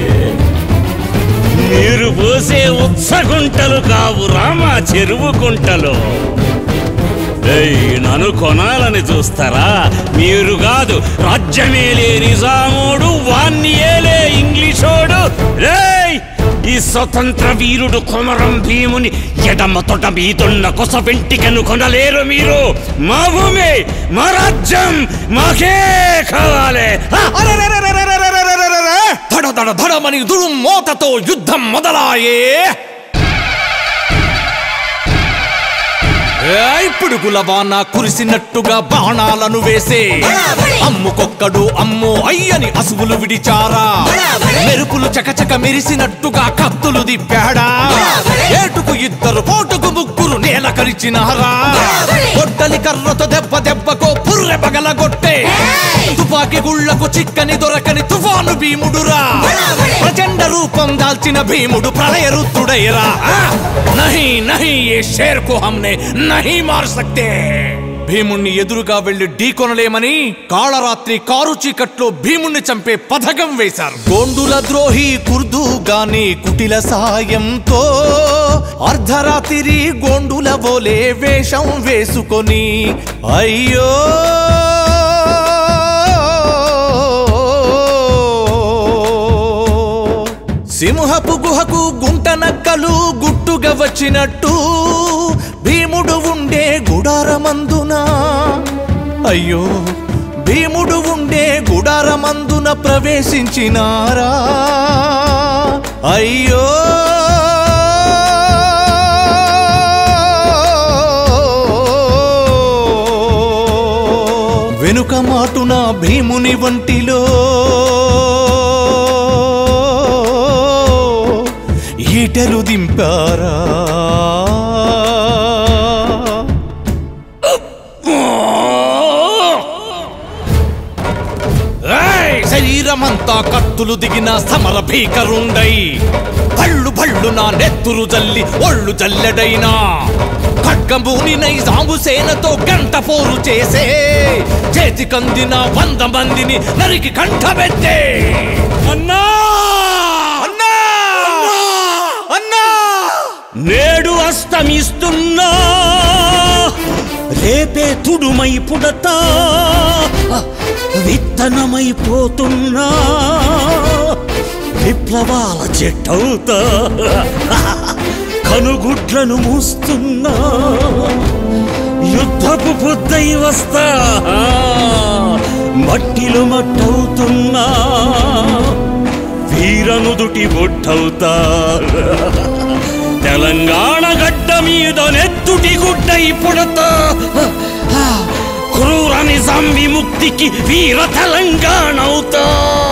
నీరు పోసే ఉత్సగుంటలు కావురా మా చెరువు గుంటలు ఏయ్, నన్ను కొనాలని చూస్తారా మీరు కాదు రాజ్యమేలే నిజాముడు వాన్ని ఏలే ఇంగ్లీషోడు రేయ్ ఈ స్వతంత్ర వీరుడు కొమరం భీముని ఎడమ తొట మీదున్న కొస వెంటికను కొనలేరు మీరు మా భూమి మా రాజ్యం మాకే కావాలి హ! ధడ ధడ ధడమని దుడు మోతతో యుద్ధం మొదలాయే ఏయ్, పిడుగుల వాన కురిసినట్టుగా బాణాలను వేసే అమ్ముకొక్కడు అమ్ము అయ్యని అసువులు విడిచారా మెరుపులు చకచక మెరిసినట్టుగా కత్తులు దిప్పాడా ఏటుకు ఇద్దరు పోటుకు ముగ్గురు నేల కరిచినారా గొడ్డలి కర్రతో దెబ్బ దెబ్బకో పుర్రె పగలగొట్టే తుపాకి గుళ్లకు చిక్కని దొరకని తుఫాను భీముడురా ప్రచండ రూపం దాల్చిన భీముడు ప్రళయ రుద్రుడైరా ఆ! నహి నహి ఏ షేర్ కు హమ్నే నహి మార్ సక్తే భీముణ్ణి ఎదురుగా వెళ్లి ఢీకొనలేమని కాళరాత్రి కారు చీకట్లో భీముణ్ణి చంపే పథకం వేశారు గోండుల ద్రోహి కుర్దు గాని కుటిల సాయంతో అర్ధరాత్రి గోండుల బోలే వేషం వేసుకొని అయ్యో సింహపు గుహకు గుంట నక్కలు గుట్టుగా వచ్చినట్టు భీముడు ఉండే గుడారమందున అయ్యో భీముడు ఉండే గుడారమందున ప్రవేశించినారా అయ్యో వెనుక మాటున భీముని వంటిలో ఈటలు దింపారా ఏయ్! శరీరమంతా కత్తులు దిగిన సమర భీకరుండై భళ్ళు భళ్ళు నా నెత్తురు జల్లి ఒళ్ళు జల్లెడైనా ఖడ్గమూనినై సాంబు సేనతో గంట పోరు చేసే చేతి కందిన వంద మందిని నరికి కంఠబెట్టే అన్నా అన్నా అన్నా నేడు అస్తమిస్తున్నా రేపే తుడుమై పుడతా విత్తనమైపోతున్నా విప్లవాల చెట్టవుతా కనుగుడ్లను మూస్తున్నా యుద్ధపు బుద్ధై వస్తా మట్టిలో మట్టవుతున్నా వీరనుదుటి బొట్టవుతా తెలంగాణ గడ్డ మీద నెత్తుటి గుడ్డై పుడతా క్రూర నిజాం విముక్తికి వీర తెలంగాణ అవుతా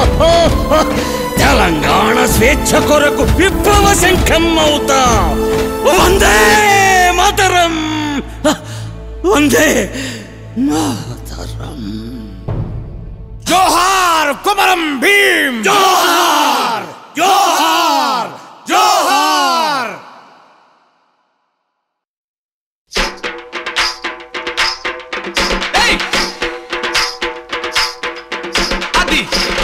తెలంగాణ స్వేచ్ఛ కొరకు విప్లవ శంఖం అవుతా వందే మాతరం వందే మాతరం జోహార్ కుమరం భీమ్ జోహార్ జోహార్ జోహార్ ఏయ్! అది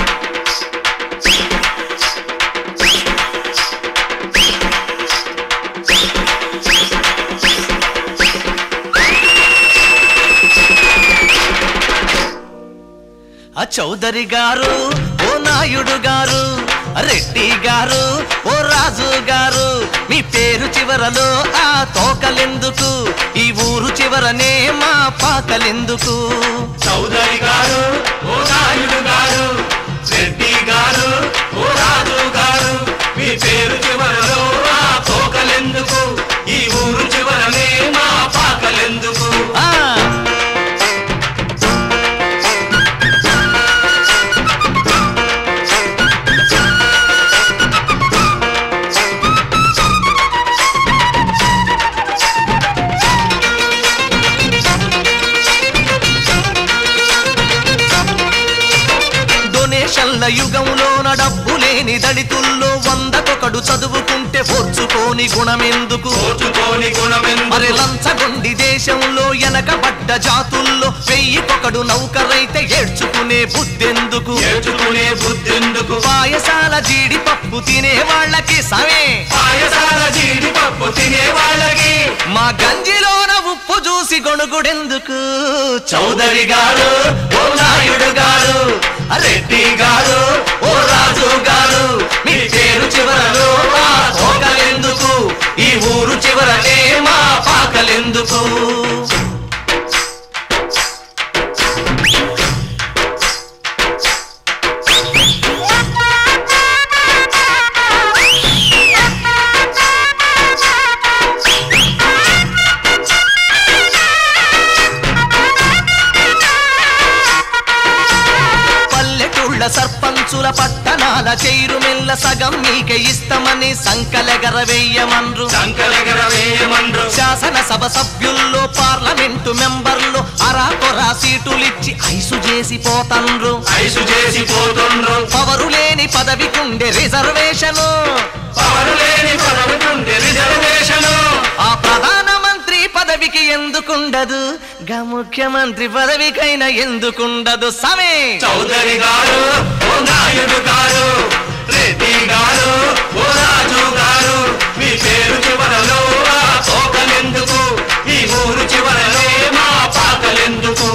ఆ చౌదరి గారు ఓ నాయుడు గారు రెడ్డి గారు ఓ రాజు గారు మీ పేరు చివరలో ఆ తోకలెందుకు ఈ ఊరు చివరనే మా పాకలెందుకు చౌదరి గారు ఓ నాయుడు గారు రెడ్డి గారు ఓ రాజు గారు మీ పేరు చివరలో ఆ తోకలెందుకు ఈ ఊరు చివరనే మా పాకలెందుకు ఆ సంపన్నుల యుగంలోన డబ్బు లేని దళితుల్లో వందకొకడు చదువుకుంటే ఓర్చుకోని గుణమెందుకు ఓర్చుకోని గుణమెందు మరి లంచగొండి దేశంలో వెనకబడ్డ జాతుల్లో వెయ్యికొకడు నౌకరైతే ఏడ్చుకునే బుద్ధెందుకు నేర్చుకునే బుద్ధెందుకు పాయసాల జీడిపప్పు తినే వాళ్ళకి సమే పాయసాల జీడిపప్పు తినే వాళ్ళకి మా గంజిలోన ఉప్పు చూసి గొణుగుడెందుకు చౌదరి గారు ఓ నాయుడు గారు రెడ్డి గారు ఓ రాజు గారు మీ పేరు చివరలో మా తోకలెందుకు ఈ ఊరు చివరనే మా పాకలెందుకు పల్లెటూళ్ళ సర్పంచుల పట్టణాల చైరు మెల్ల సగం మీకే ఇస్తామని సంకలెగర వెయ్యమన్రు సంకలగర వేయమండ్రు శాసనసభ సభ్యుల్లో పార్లమెంటు మెంబర్లు అరాకొరా సీటులిచ్చి ఐసు చేసి పోతండ్రు ఐసు చేసి పోతుండ్రు పవరు లేని పదవికుండే రిజర్వేషను పవరు లేని పదవుతుండే రిజర్వేషను ఆ ప్రధానమంత్రి పదవికి ఎందుకుండదు గా ముఖ్యమంత్రి పదవికైనా ఎందుకుండదు సమే చౌదరి గారు ఓ నాయుడు గారు రెడ్డి గారు ఓ రాజు గారు మీ పేరు చివరలో ఆ తోకలెందుకు ఈ ఊరు చివరలో మా పాకలెందుకు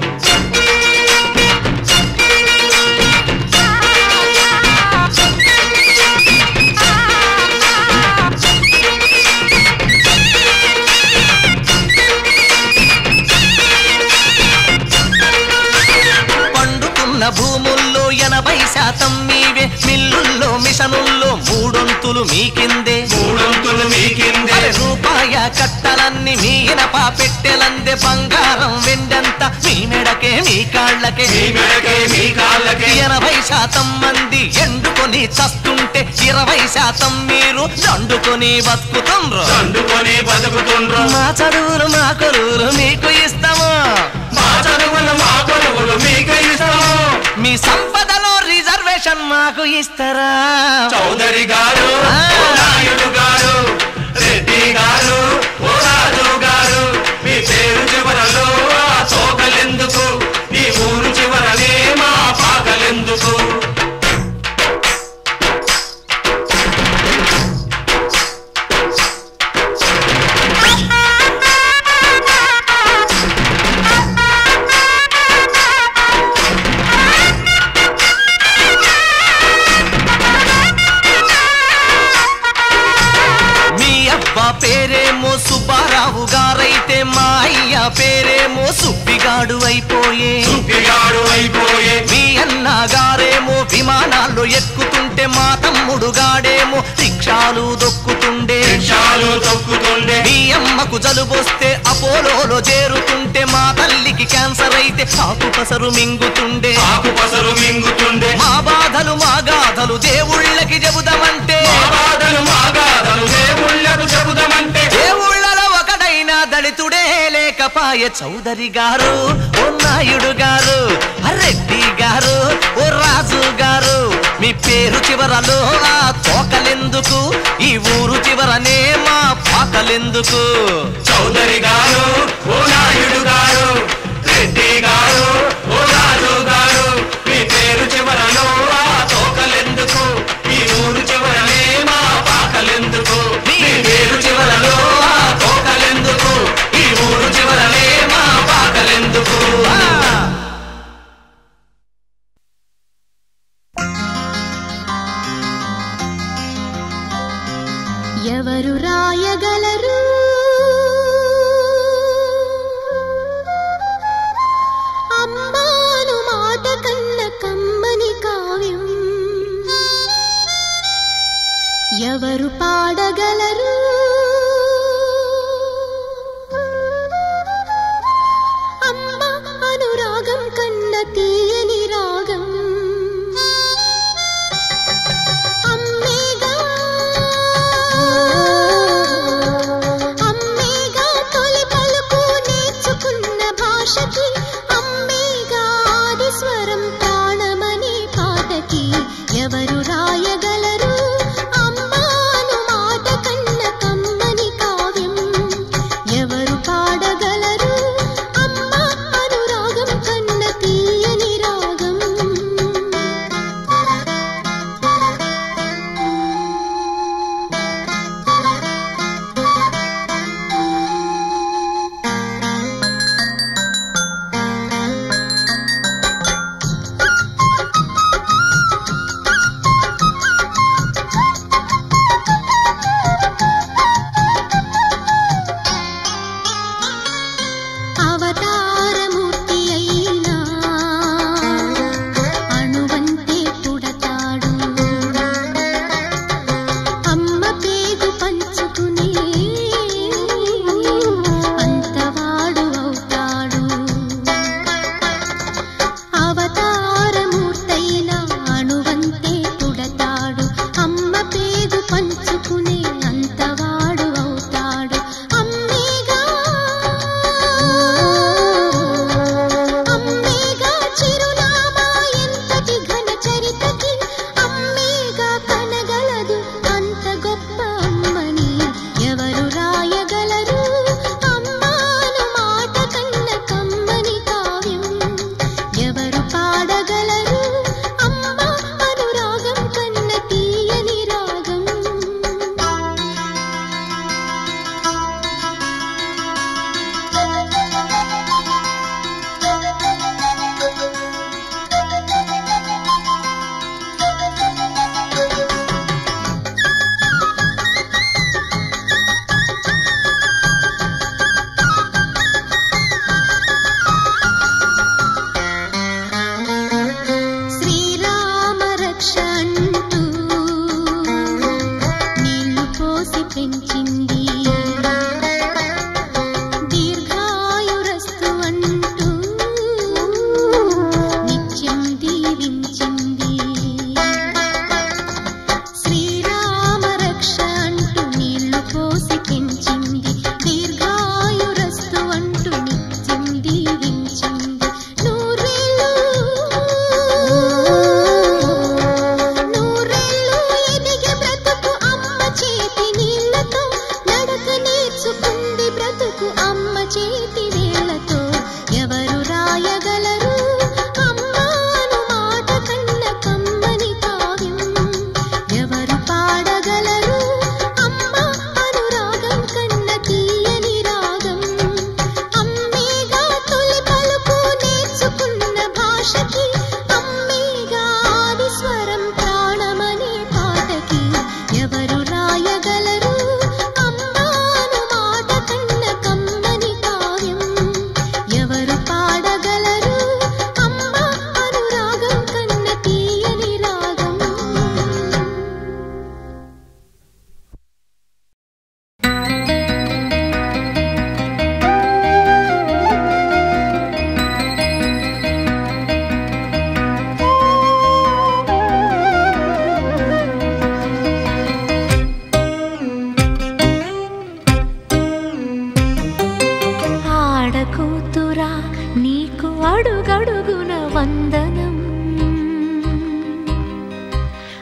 పండుతున్న భూముల్లో ఎనభై శాతం మీవే మిల్లుల్లో మిషనుల్లో మూడొంతులు మీకిందే మూడొంతులు మీ కిందే అరే రూపాయ కట్టలన్నీ మీ ఇనప పెట్టెలందే బంగారం వెండంత మీ మెడకే మీ కాళ్ళకే మీ మెడకే మీ కాళ్ళకే ఎనభై శాతం మంది ఎండుకొని చస్తుంటే ఇరవై శాతం మీరు దండుకొని బతుకుతుండ్రు దండుకొని బతుకుతుండ్రు మా చదువులు మా కొలువులు మీకు ఇస్తాము మా చదువులు మా కొలువులు మీకు ఇస్తాము మీ సంపదలో రిజర్వేషన్ మాకు ఇస్తారా చౌదరి గారు ఓ నాయుడు గారు రెడ్డి గారు ఓ రాజు గారు మీ పేరు చివరలో ఆ తోకలెందుకు ఈ ఊరు చివరనే మా పాకలెందుకు మీ అబ్బ పేరేమో సుబ్బారావు గారైతే మా అయ్య పేరేమో సుబ్బిగాడు అయిపోయే సుబ్బిగాడు అయిపోయే మీ అన్న గారేమో విమానాల్లో ఎక్కుతుంటే మా తమ్ముడు గాడేమో రిక్షాలు దొక్కుతుండే రిక్షాలు తొక్కుతుండే మీ అమ్మకు జలుబొస్తే అపోలోలో చేరుతుంటే మా తల్లికి క్యాన్సర్ అయితే ఆకు పసరు మింగుతుండే ఆకు పసరు మింగుతుండే మా బాధలు మా గాథలు దేవుళ్ళకి చెబుదామంటే మా బాధలు మా గాథలు దేవుళ్ళకు చెబుదామంటే దేవుళ్ళలో ఒకడైనా దళితుడే లేకపాయ చౌదరి గారు ఓ నాయుడు గారు రెడ్డి గారు ఓ రాజు గారు మీ పేరు చివరలో ఆ తోకలెందుకు ఈ ఊరు చివరనే మా పాకలెందుకు చౌదరి గారు ఓ నాయుడు గారు రెడ్డి గారు ఓ రాజు గారు మీ పేరు చివరలో ఆ తోకలెందుకు ఈ ఊరు చివరనే మా పాకలెందుకు మీ పేరు చివరలో ఆ తోకలెందుకు ఈ ఊరు చివరనే మా పాకలెందుకు ఆ! ఎవరు రాయగలరు అమ్మాను మాట కన్న కమ్మని కావ్యం ఎవరు పాడగలరు అమ్మ అనురాగం కన్న తీయని రాగం అమ్మేగా అమ్మేగా తొలి పలుకు నేర్చుకున్న భాషకి అమ్మేగా ఆది స్వరం ప్రాణమనే పాటకి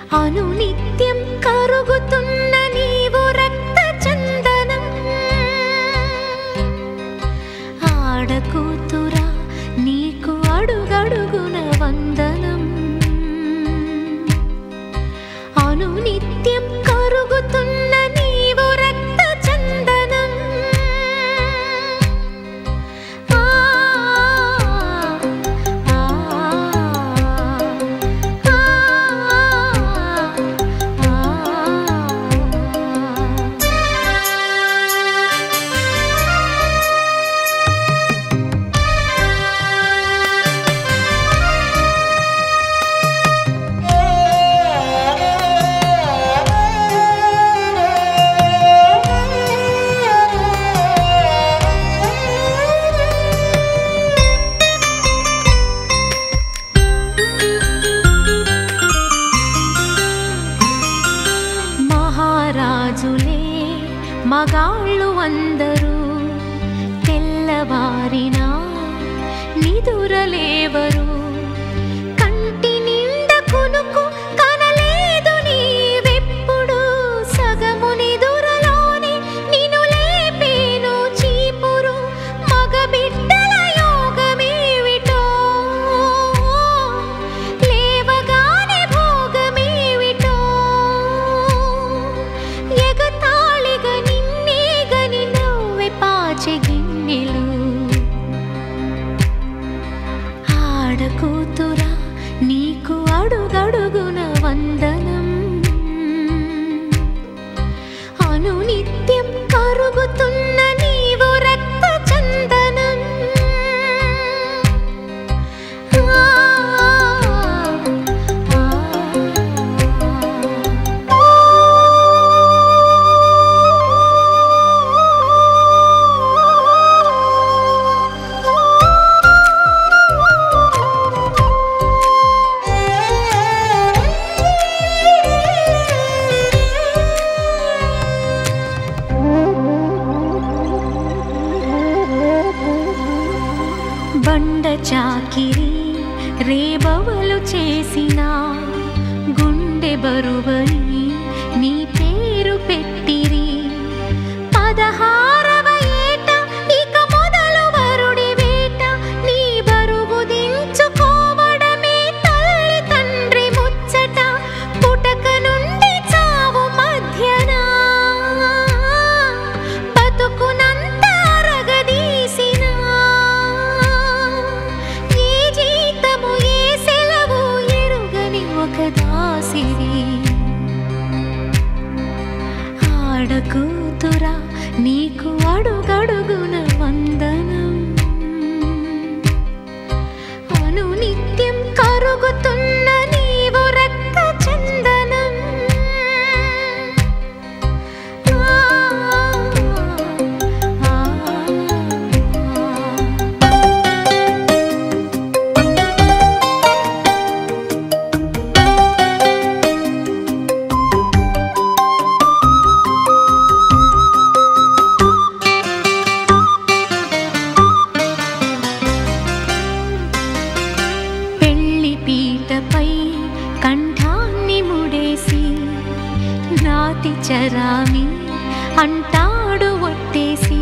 అనునిత్యం కరుగుతున్న నీవు రక్త చందనం ఆడకూతురా నీకు అడుగడుగున వందనం అనునిత్యం కరుగుతున్న నీవు రక్త చందనం ఆ ఆ మహారాజులే మగాళ్ళు అందరూ తెల్లవారినా నిదురలేవరు కంటి నిండ కునుకు కనలేదు నీవెప్పుడు సగము నిదురలోనే నిన్ను లేపేను చీపురు మగ బిడ్డల యోగమేవిటో లేవగానే భోగమేవిటో ఎగతాళిగా నిన్నే గని నవ్వె పాచె గిన్నెలు ఆడకూతురా నీకు అడుగడుగున వందనం అనునిత్యం కరుగుతున్న నీవు రక్త చందనం ఆ, ఆ, బండ చాకిరి రేబవలు చేసిన గుండె బరువని నీ పేరు పెట్టిరి పదహారవ ఏట ఇక మొదలు వరుడి వేట నీ బరువు దించుకోవడమే తల్లి తండ్రి ముచ్చట పుటక నుండి చావు మధ్యన బతుకునంత అరగదీసిన ఏ జీతము ఏ సెలవు ఎరుగని ఒక దాసివి ఆడకూతురా నీకు అడుగడుగున వందనం అనునిత్యం కరుగుతున్న నీవు రక్త చందనం ఆ, ఆ, ఆ. పెళ్లి పీటపై కంఠాన్ని ముడేసి నాతి చరామి అంటాడు ఒట్టేసి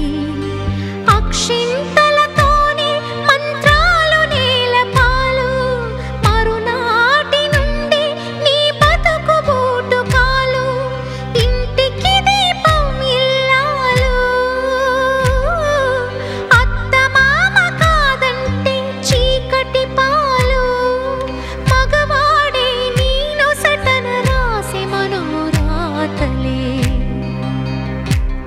అక్షింతలతోనే మంత్రాలు నేలపాలు మరునాటి నుండి నీ బతుకు బూటుకాలు ఇంటికి దీపం ఇల్లాలు అత్త మామ కాదంటే చీకటి పాలు మగవాడే నీను సటన రాసి మనురాతలే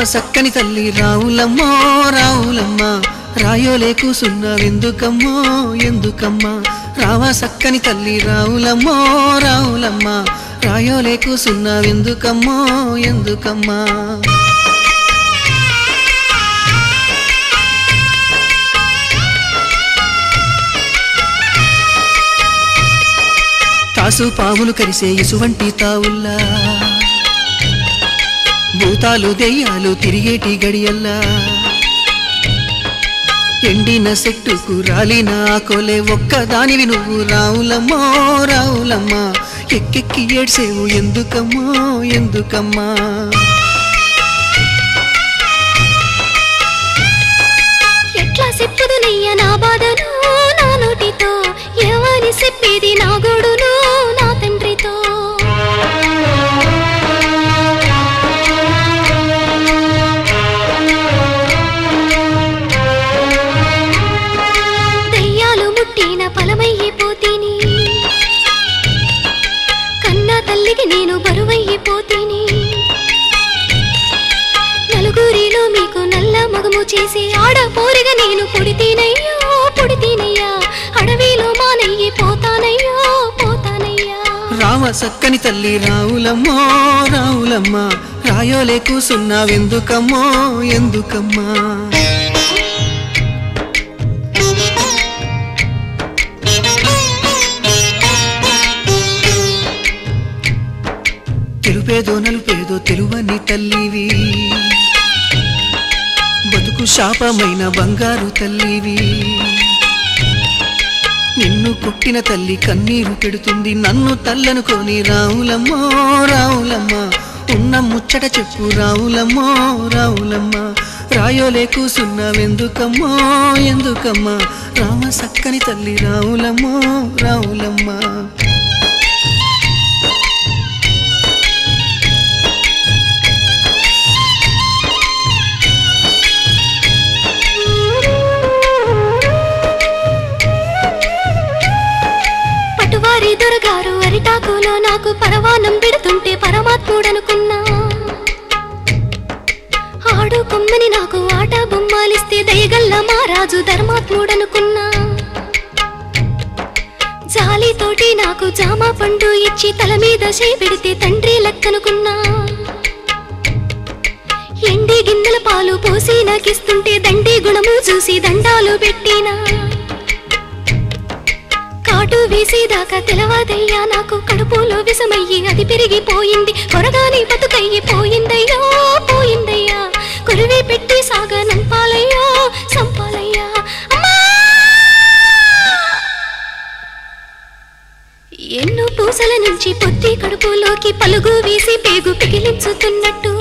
సక్కని తల్లి రావులమ్మో రావులమ్మ రాయోలే కూసున్నావెందుకమ్మో ఎందుకమ్మా రావా సక్కని తల్లి రావులమ్మో రావులమ్మ రాయోలే కూసున్నావెందుకమ్మో ఎందుకమ్మా తాసు పాములు కరిసే ఇసువంటి తావుల్లా భూతాలు దెయ్యాలు తిరిగేటి గడియల్లా ఎండిన సెట్టుకు రాలిన ఆకోలే ఒక్కదానివి నువ్వు రావులమ్మో రావులమ్మ ఎక్కెక్కి ఏడ్సేవు ఎందుకమ్మో ఎందుకమ్మా ఎట్లా చెప్పుదునయ్య నా బాధను నా నోటితో ఏమని చెప్పేది నా గోడును నా తండ్రితో దయ్యాలు ముట్టిన ఫలమయ్యిపోతీని కన్నా తల్లికి నేను బరువయ్యిపోతీని నలుగురిలో మీకు నల్ల మగము చేసి ఆడపోరిగా నేను పుడితేనయ్యో పుడితేనయ్యా అడవిలో మానయ్యి పోతానయ్యో పోతానయ్యా రామ సక్కని తల్లి రావులమ్మో రావులమ్మ రాయోలే కూసున్నావెందుకమ్మో ఎందుకమ్మా తెలుపేదో నలుపేదో తెలువని తల్లివి బతుకు శాపమైన బంగారు తల్లివి నిన్ను కొట్టిన తల్లి కన్నీరు పెడుతుంది నన్ను తల్లనుకొని రావులమ్మో రావులమ్మ ఉన్న ముచ్చట చెప్పు రావులమ్మో రావులమ్మ రాయోలే కూసున్నావెందుకమ్మో ఎందుకమ్మా రామ సక్కని తల్లి రావులమ్మో రావులమ్మ పటువారి దొరగారు అరిటాకులో నాకు పరవానం పెడుతుంటే పరమాత్ముడనుకున్నా ఆడు కొమ్మని నాకు ఆట బొమ్మాలిస్తే దయగల్ల మారాజు ధర్మాత్ముడనుకున్నా జాలితోటి నాకు జామ పండు ఇచ్చి తల మీద చేయి పెడితే తండ్రి లెక్కనుకున్నా ఎండి గిన్నెల పాలు పోసి నాకిస్తుంటే దండి గుణము చూసి దండాలు పెట్టినా కాటు వేసేదాకా తెలవదయ్యా నాకు కడుపులో విషమయ్యి అది పెరిగిపోయింది కొరగాని బతుకయ్యి పోయిందయ్యో పోయిందయ్యా కొరివి పెట్టి సాగనంపాలయ్యో సంపాలయ్యా అమ్మా! ఎన్నో పూసల నుంచి పొత్తి కడుపులోకి పలుగు వేసి పేగు పిగిలించుతున్నట్టు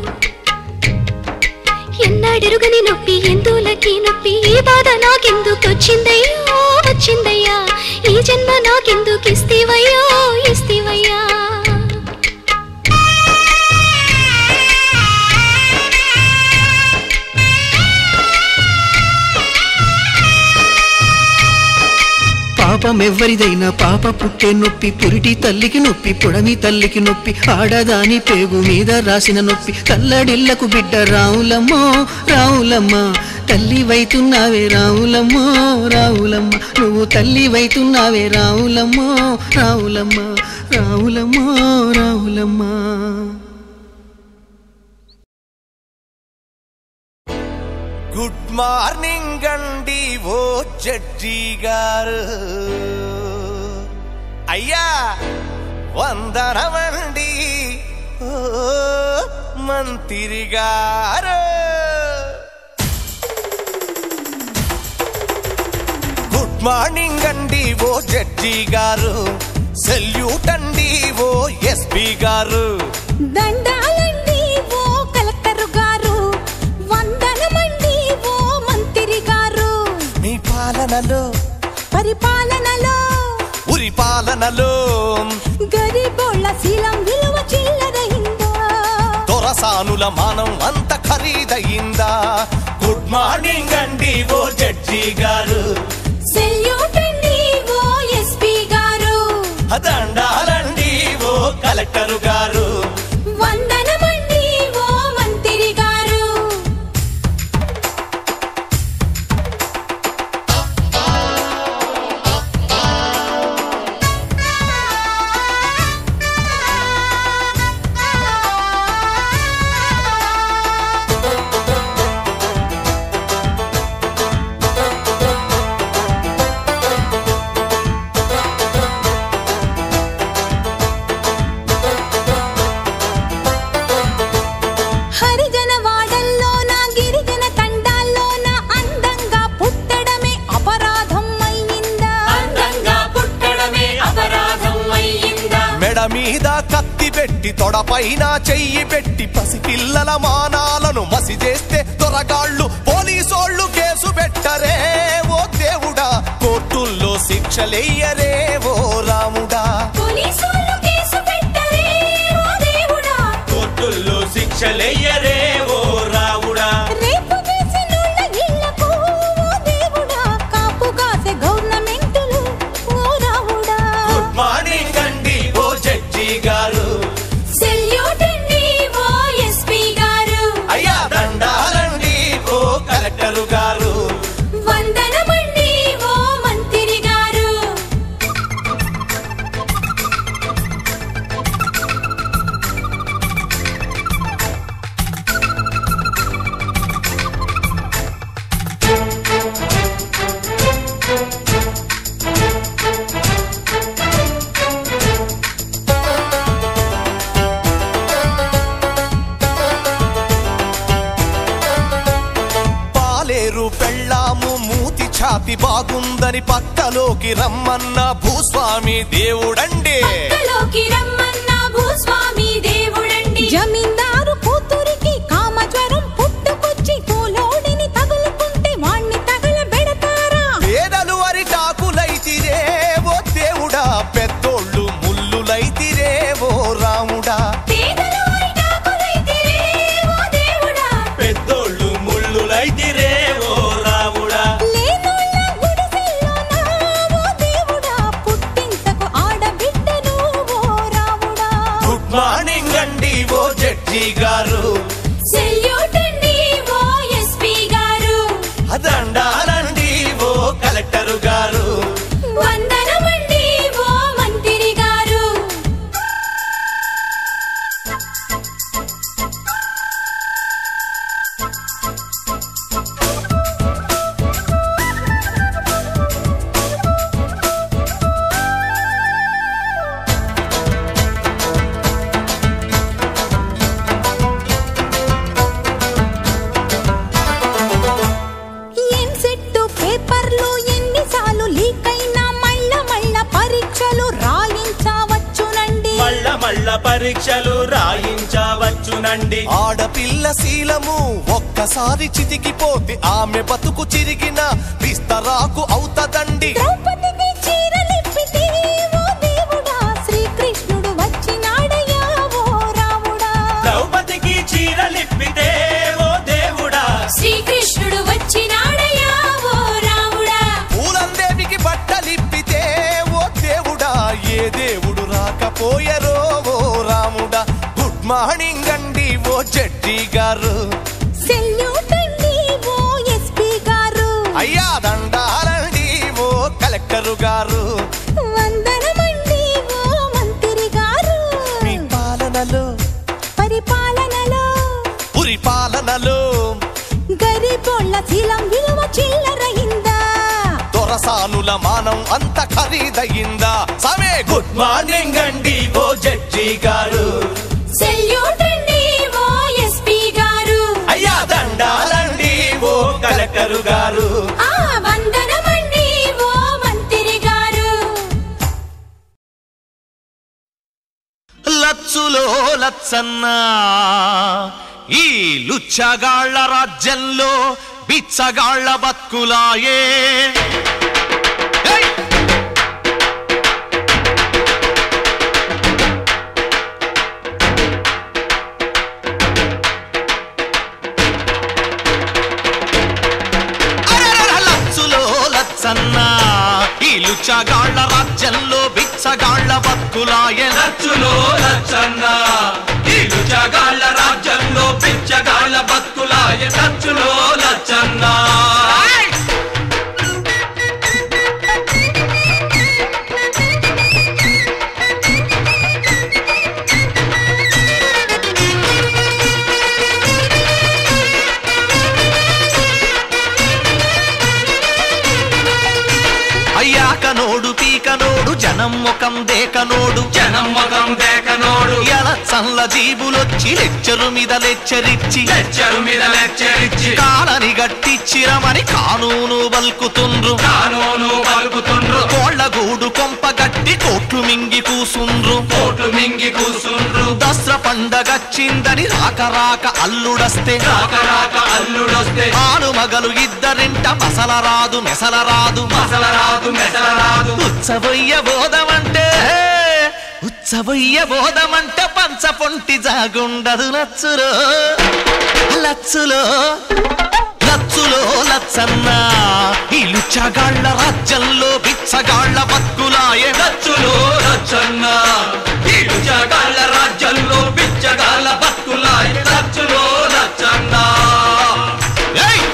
ఎన్నాడెరుగని నొప్పి ఎందులకి నొప్పి ఈ బాధ నాకెందుకు వచ్చిందయ్యో వచ్చిందయ్యా ఈ జన్మ నాకెందుకు ఇస్తీవయ్యో ఇస్తీవయ్యా పాపం ఎవ్వరిదైనా పాప పుట్టే నొప్పి పురిటి తల్లికి నొప్పి పుడమి తల్లికి నొప్పి ఆడదాని పేగు మీద రాసిన నొప్పి తల్లడిల్లకు బిడ్డ రావులమ్మో రావులమ్మ తల్లి వైతున్నావే రావులమ్మో రావులమ్మ నువ్వు తల్లి వైతున్నావే రావులమ్మో రావులమ్మ రావులమ్మో రావులమ్మ గుడ్ మార్నింగ్ అండి ఓ జడ్జి గారు అయ్యా వందనమండి ఓ మంత్రి గారు గుడ్ మార్నింగ్ అండి ఓ జడ్జి గారు సెల్యూట్ అండి ఓ ఎస్పీ గారు దండాలండి ఓ కలెక్టర్ గారు వందనమండి ఓ మంత్రి గారు మీ పాలనలో పరిపాలనలో ఉరి పాలనలో గరిబోళ్ళ శీలం విలువ చిల్లరయిందా దొరసానుల మానం అంత ఖరీదయిందా గుడ్ మార్నింగ్ అండి ఓ జడ్జి గారు సెల్యూట్ అండి ఓ ఎస్పీ గారు దండాలండి ఓ కలెక్టర్ గారు వందనమండి ఓ మంత్రి గారు పెట్టి తొడపైన చెయ్యి పెట్టి పసిపిల్లల మానాలను మసి చేస్తే త్వరగాళ్ళు పోలీసోళ్ళు కేసు పెట్టరే ఓ దేవుడా కోర్టుల్లో శిక్షలెయ్యరే ఓ రాముడా పోలీసులు కేసు పెట్టరే ఓ దేవుడా కోర్టుల్లో శిక్షలెయ్యరే ఓ రావుడా రేపు చేసినోళ్ళ ఇళ్ళకు ఓ దేవుడా కాపు కాసే గవర్నమెంటులు ఓ రావుడా గుడ్ మార్నింగ్ అండి ఓ జడ్జి గారు సెల్యూట్ అండి ఓ ఎస్పీ గారు అయ్యా దండాలండి ఓ కలెక్టర్ గారు వందనమండి ఓ మంత్రి గారు పాలేరు పెళ్ళాము మూతి ఛాతి బాగుందని పక్కలోకి రమ్మన్న భూస్వామి దేవుడండి పక్కలోకి రమ్మన్న భూస్వామి దేవుడండి జమీందారు కూతురికి కామజ్వరం పుట్టుకొచ్చి పూలోడిని తగులుకుంటే వాణ్ణి తగలబెడతారా పేదలు అరిటాకులైతిరే ఓ దేవుడా పెద్దోళ్ళు ముల్లులైతిరే ఓ రాముడా పేదలు అరిటాకులైతిరే ఓ దేవుడా పెద్దోళ్ళు ముళ్ళులైతిరే ఓ రావుడా లేనోళ్ళ గుడిసెల్లోనా ఓ దేవుడా పుట్టించకు ఆడబిడ్డను ఓ రాముడా గుడ్ మార్నింగ్ అండి ఓ జడ్జి గారు సెల్యూట్ అండి ఓ ఎస్పీ గారు దండాలండి ఓ కలెక్టర్ గారు వందనమండి ఓ మంత్రి గారు ఏం సెట్టు పేపర్లు ఎన్నిసార్లు లీక్ అయినా మళ్ళా మళ్ళా పరీక్షలు రాయించవచ్చునండి మళ్ళ మళ్ళ పరీక్షలు రాయించవచ్చునండి ఆడపిల్ల శీలము ఒక్కసారి చితికిపోతే ఆమె బతుకు చిరిగిన విస్తరాకు అవుతదండి ద్రౌపదికి చీరలిప్పితే ఓ దేవుడా శ్రీకృష్ణుడు వచ్చినాడయ్యా ఓ రాముడా ద్రౌపదికి చీరలిప్పితే ఓ దేవుడా శ్రీకృష్ణుడు వచ్చినాడయ్యా ఓ రాముడా పూలందేవికి బట్టలిప్పితే ఓ దేవుడా ఏ దేవుడు రాకపోయరో ఓ రాముడా గుడ్ మార్నింగ్ అండి ఓ జడ్జి గారు సెల్యూట్ అండి ఓ ఎస్పీ గారు అయ్యా దండాలండి ఓ కలెక్టర్ గారు వందనమండి ఓ మంత్రి గారు మీ పాలనలో పరిపాలనలో పురి పాలనలో గరిబోళ్ళ శీలం విలువ చిల్లరయిందా దొరసానుల మానం అంత ఖరీదయిందా సమే గుడ్ మార్నింగ్ అండి ఓ జడ్జి గారు సెల్యూట్ అండి ఓ ఎస్పీ గారు అయ్యా దండాలండి ఓ కలెక్టర్ గారు ఆ వందనమండి ఓ మంత్రి గారు లచ్చులో లచ్చన్న ఈ లుచ్చగాళ్ల రాజ్యంలో బిచ్చగాళ్ల బతుకులాయే ఏయ్! అరెరెరె లచ్చులో లచ్చన్న ఈ లుచ్చగాళ్ల రాజ్యంలో బిచ్చగాళ్ల బతుకులాయే లచ్చులో లచ్చన్న ఈ లుచగాళ్ళ రాజ్యంలో పిచ్చగాళ్ళ బతుకులాయ లచ్చులో లచ్చన్న అయ్యాకనోడు పీకనోడు జనం ముఖం దేకనోడు జనం ముఖం దేకనోడు ఎల చల్ల జీబులొచ్చి లెచ్చరు మీద లెచ్చరిచ్చి లెచ్చరు మీద లెచ్చరిచ్చి కాలని గట్టిచ్చిరమని కానూను బల్కుతుండ్రు కానూను పలుకుతుండ్రు కోళ్ల గూడు కొంప గట్టి వచ్చిందని కోట్లు మింగి కూసుండ్రు కోట్లు మింగి కూసుండ్రు దసరా పండగచ్చిందని రాక రాక అల్లుడస్తే రాక రాక అల్లుడొస్తే ఆలు మగలు ఇద్దరింట మసల రాదు మెసల రాదు మసల రాదు మెసల రాదు ఉత్సవయ్య బోధమంటే ఉత్సవయ్య బోధమంటే పంచ పొంటి జాగుండదు లచ్చులో లచ్చులో లచ్చులో లచ్చన్న ఈ లుచ్చగాళ్ళ రాజ్యంలో బిచ్చగాళ్ళ బతుకులాయే రచ్చులో రచ్చన్న ఈ రుచగాళ్ళ రాజ్యంలో పిచ్చగాళ్ళ బతుకులాయ రచ్చులో రచ్చన్న ఏయ్!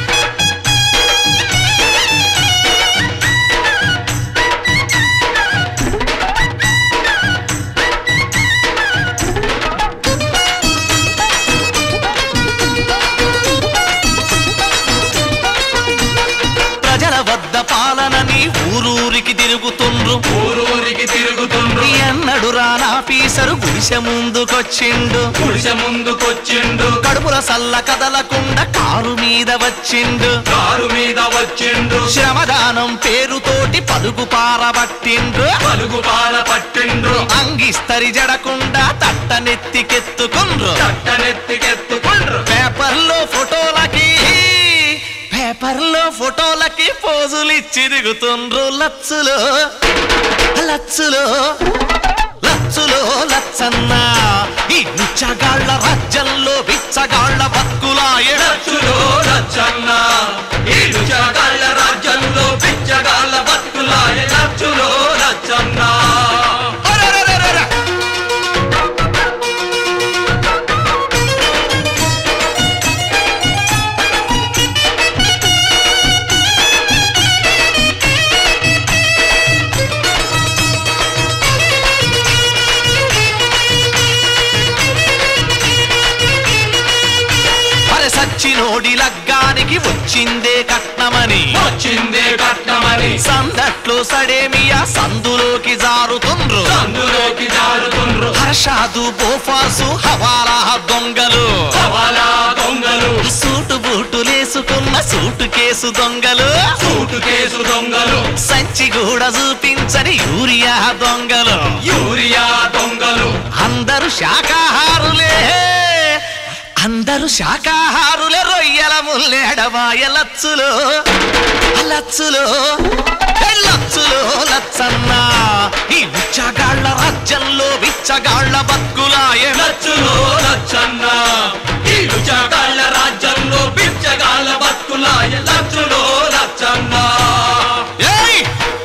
ప్రజల వద్ద పాలనని ఊరూరికి తిరుగుతుండ్రు ఊరూరికి తిరుగుతుండ్రు ఎన్నడు రానాఫీసరు గుడిసె ముందుకొచ్చిండు గుడిసె ముందుకొచ్చిండు కడుపుల సల్ల కదలకుండా కారు మీద వచ్చిండు కారు మీద వచ్చిండు శ్రమదానం పేరుతోటి పలుగు పారబట్టిండ్రు పలుగు పాల పట్టిండ్రు అంగిస్తరి జడకుండా తట్టనెత్తికెత్తుకుండ్రు చట్టనెత్తికెత్తుకుండ్రు పేపర్లో ఫోటోలకి పేపర్లో ఫోటోలకి పోజులు ఇచ్చి దిగుతుండ్రు లచ్చులో లచ్చులో లచ్చులో లచ్చన్న ఈ నిచ్చగాళ్ళ రాజ్యంలో బిచ్చగాళ్ళ బతుకులాయే రచ్చులో రచ్చన్న ఈ రుచగాళ్ళ రాజ్యంలో పిచ్చగాళ్ళ బతుకులాయ రచ్చులో రచ్చన్న అరెరెరెరెరె! అరే సచ్చినోడి లగ్గానికి వచ్చిందే కట్నమని వచ్చిందే కట్నమని సందట్లో సడేమియా సందులోకి జారుతుండ్రు అందులోకి జారుతుండ్రు హర్షాదు బోఫాసు హవాలా దొంగలు సవాలా దొంగలు సూటు బూటులేసుకున్న సూటు కేసు దొంగలు సూటు కేసు దొంగలు సంచి కూడా చూపించని యూరియా దొంగలు యూరియా దొంగలు అందరూ శాకాహారులే అందరూ శాకాహారులే రొయ్యల ముల్లేడమాయ లచ్చులు లచ్చులు ఏ లచ్చులు లచ్చన్న ఈ బిచ్చగాళ్ళ రాజ్యంలో బిచ్చగాళ్ళ బతుకులాయే లచ్చులో లచ్చన్న ఈ రుచగాళ్ళ రాజ్యంలో పిచ్చగాళ్ళ బతుకులాయ లచ్చులో లచ్చన్న ఏయ్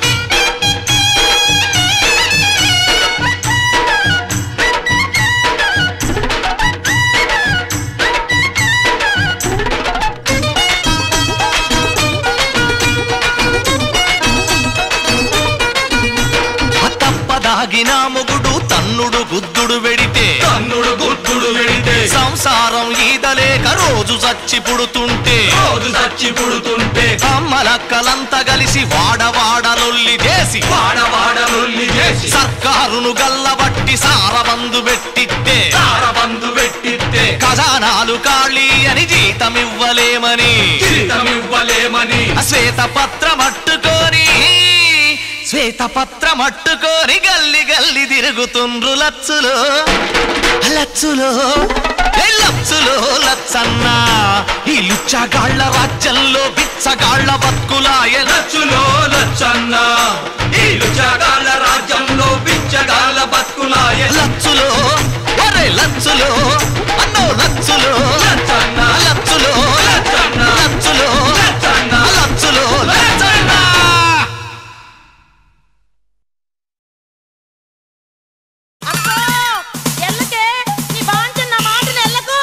తప్పదాగిన మొగుడు తన్నుడు గుద్దుడు వెడితే కన్నుడు గుర్తుడు వెడితే సంసారం ఈదలేక రోజు చచ్చి పుడుతుంటే రోజు చచ్చి పుడుతుంటే అమ్మలక్కలంతా కలిసి వాడవాడలొల్లి చేసి వాడవాడ లొల్లి చేసి సర్కారును గల్లబట్టి సారబందు పెట్టిస్తే సారబందు పెట్టిస్తే ఖజానాలు ఖాళీ అని జీతమివ్వలేమని జీతమివ్వలేమని శ్వేత పత్రం అట్టుకొని శ్వేత పత్రం అట్టుకొని గల్లి గల్లి తిరుగుతుండ్రు లచ్చులు లచ్చులు ఏ లచ్చులు లచ్చన్న ఈ లుచ్చగాళ్ళ రాజ్యంలో బిచ్చగాళ్ళ బతుకులాయ లచ్చులో లచ్చన్న ఈ రుచగాళ్ళ రాజ్యంలో పిచ్చగాళ్ళ బతుకులాయ లచ్చులు ఒరే లచ్చులు అన్నో లచ్చులు లచ్చన్న లచ్చులు లచ్చన్న లచ్చులు లచ్చన్న లచ్చులు లచ్చన్న ఎల్లకే నీ బాంచన్న మాటలు ఎల్లకు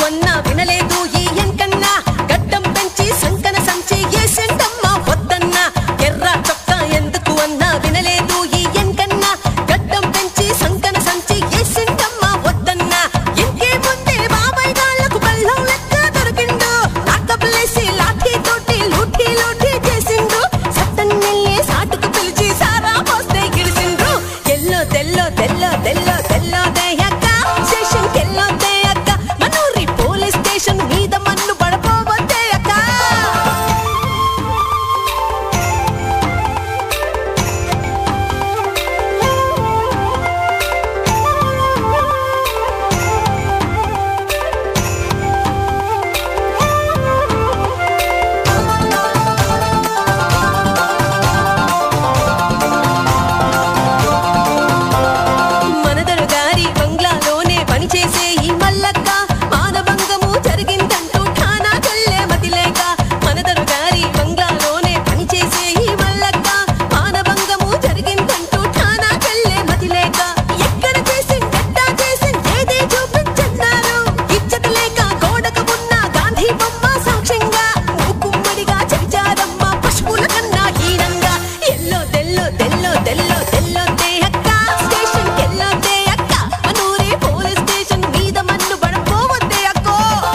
అన్నా వినలేదు ఈ ఎంకన్నా గడ్డం పెంచి సంకన సంచి ఏసెంటమ్మా వద్దన్నా ఎర్ర చొక్కా ఎందుకు అన్నా వినలేదు ఈ ఎంకన్నా గడ్డం పెంచి సంకన సంచి ఏసెంటమ్మా వద్దన్నా ఇంకే ముందే బాబాయ్ గాళ్ళకు బెల్లం లెక్క దొరికిండు నాకబలేసి లాఠీ తోటి లూటీ లూటీ చేసిండు సత్తన్నెల్లే సాటుకు పిలిచి సారా పోస్తే గిడిసిండ్రు ఎల్లో తెల్లో తెల్లో తెల్లో తెల్లో దేయక్క స్టేషన్ కెల్లో దేయక్క మనూరి పోలీస్ స్టేషన్ మీద మన్ను పడపోవద్దే అక్క మనదరు గారి బంగ్లాలోనే పనిచేసే ఈ మల్లక్క మానభంగము జరిగిందంటూ ఠానా కల్లే మతిలేక మనదరు గారి బంగ్లాలోనే పనిచేసే ఈ మల్లక్క మానభంగము జరిగిందంటూ ఠానా కల్లే మతిలేక ఎక్కడ చేసిన గట్టా చేసిన ఏదే చూపించన్నారు ఇచ్చట లేక గోడకు ఉన్న గాంధీ బొమ్మ సాక్ష్యంగా మూకుమ్మడిగా చరిచారమ్మ పశువుల కన్నా హీనంగా ఎల్లో తెల్లో తెల్లో తెల్లో తెల్లో దే అక్క స్టేషన్ కెల్లో దే అక్క మనూరి పోలీస్ స్టేషన్ మీద మన్ను పడపోవద్దే అక్కో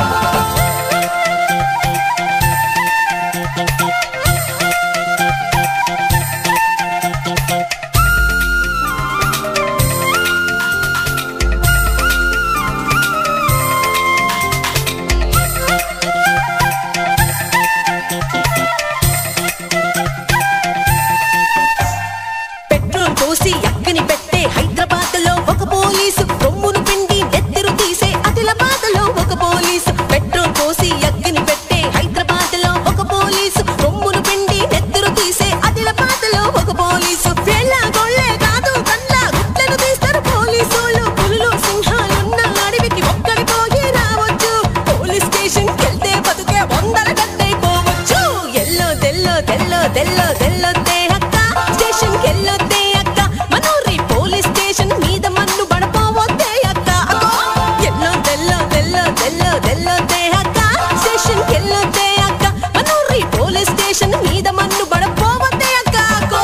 పెట్రోల్ పోసి అక్కని పెట్టే హైదరాబాద్ లో ఒక పోలీసు రొమ్మును పిండి నెత్తిరు తీసే ఆదిలాబాద్ లో ఒక పోలీసు పెట్రోల్ పోసి అక్కని పెట్టే హైదరాబాద్ లో ఒక పోలీసు రొమ్మును పిండి నెత్తిరు తీసే ఆదిలాబాద్ లో ఒక పోలీసు వేళ్ళ గొళ్ళే కాదు కళ్ళ గుట్లను తీస్తారు పోలీసులు పులులు సింహాలున్న అడవికి ఒక్కడి పోయి రావచ్చు పోలీస్ స్టేషన్ కెళ్తే బతుకే వందల గద్దైపోవచ్చు ఎల్లో తెల్లో తెల్లో తెల్లో తెల్లో దే అక్క స్టేషన్ కెళ్ళొద్దే అక్క మనూరి పోలీస్ స్టేషన్ మీద మన్ను పడపోవద్దే అక్క అగో ఎల్లో తెల్లో తెల్లో తెల్లో తెల్లో దే అక్క స్టేషన్ కెళ్ళొద్దే అక్క మనూరి పోలీస్ స్టేషన్ మీద మన్ను పడపోవద్దే అక్క అగో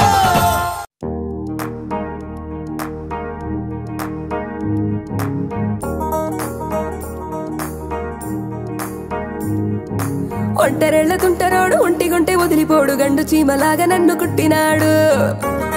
ఒంటరెళ్ళ తుంటరోడు ఒంటిగుంటే వదిలిపోడు గండు చీమలాగా నన్ను కుట్టినాడు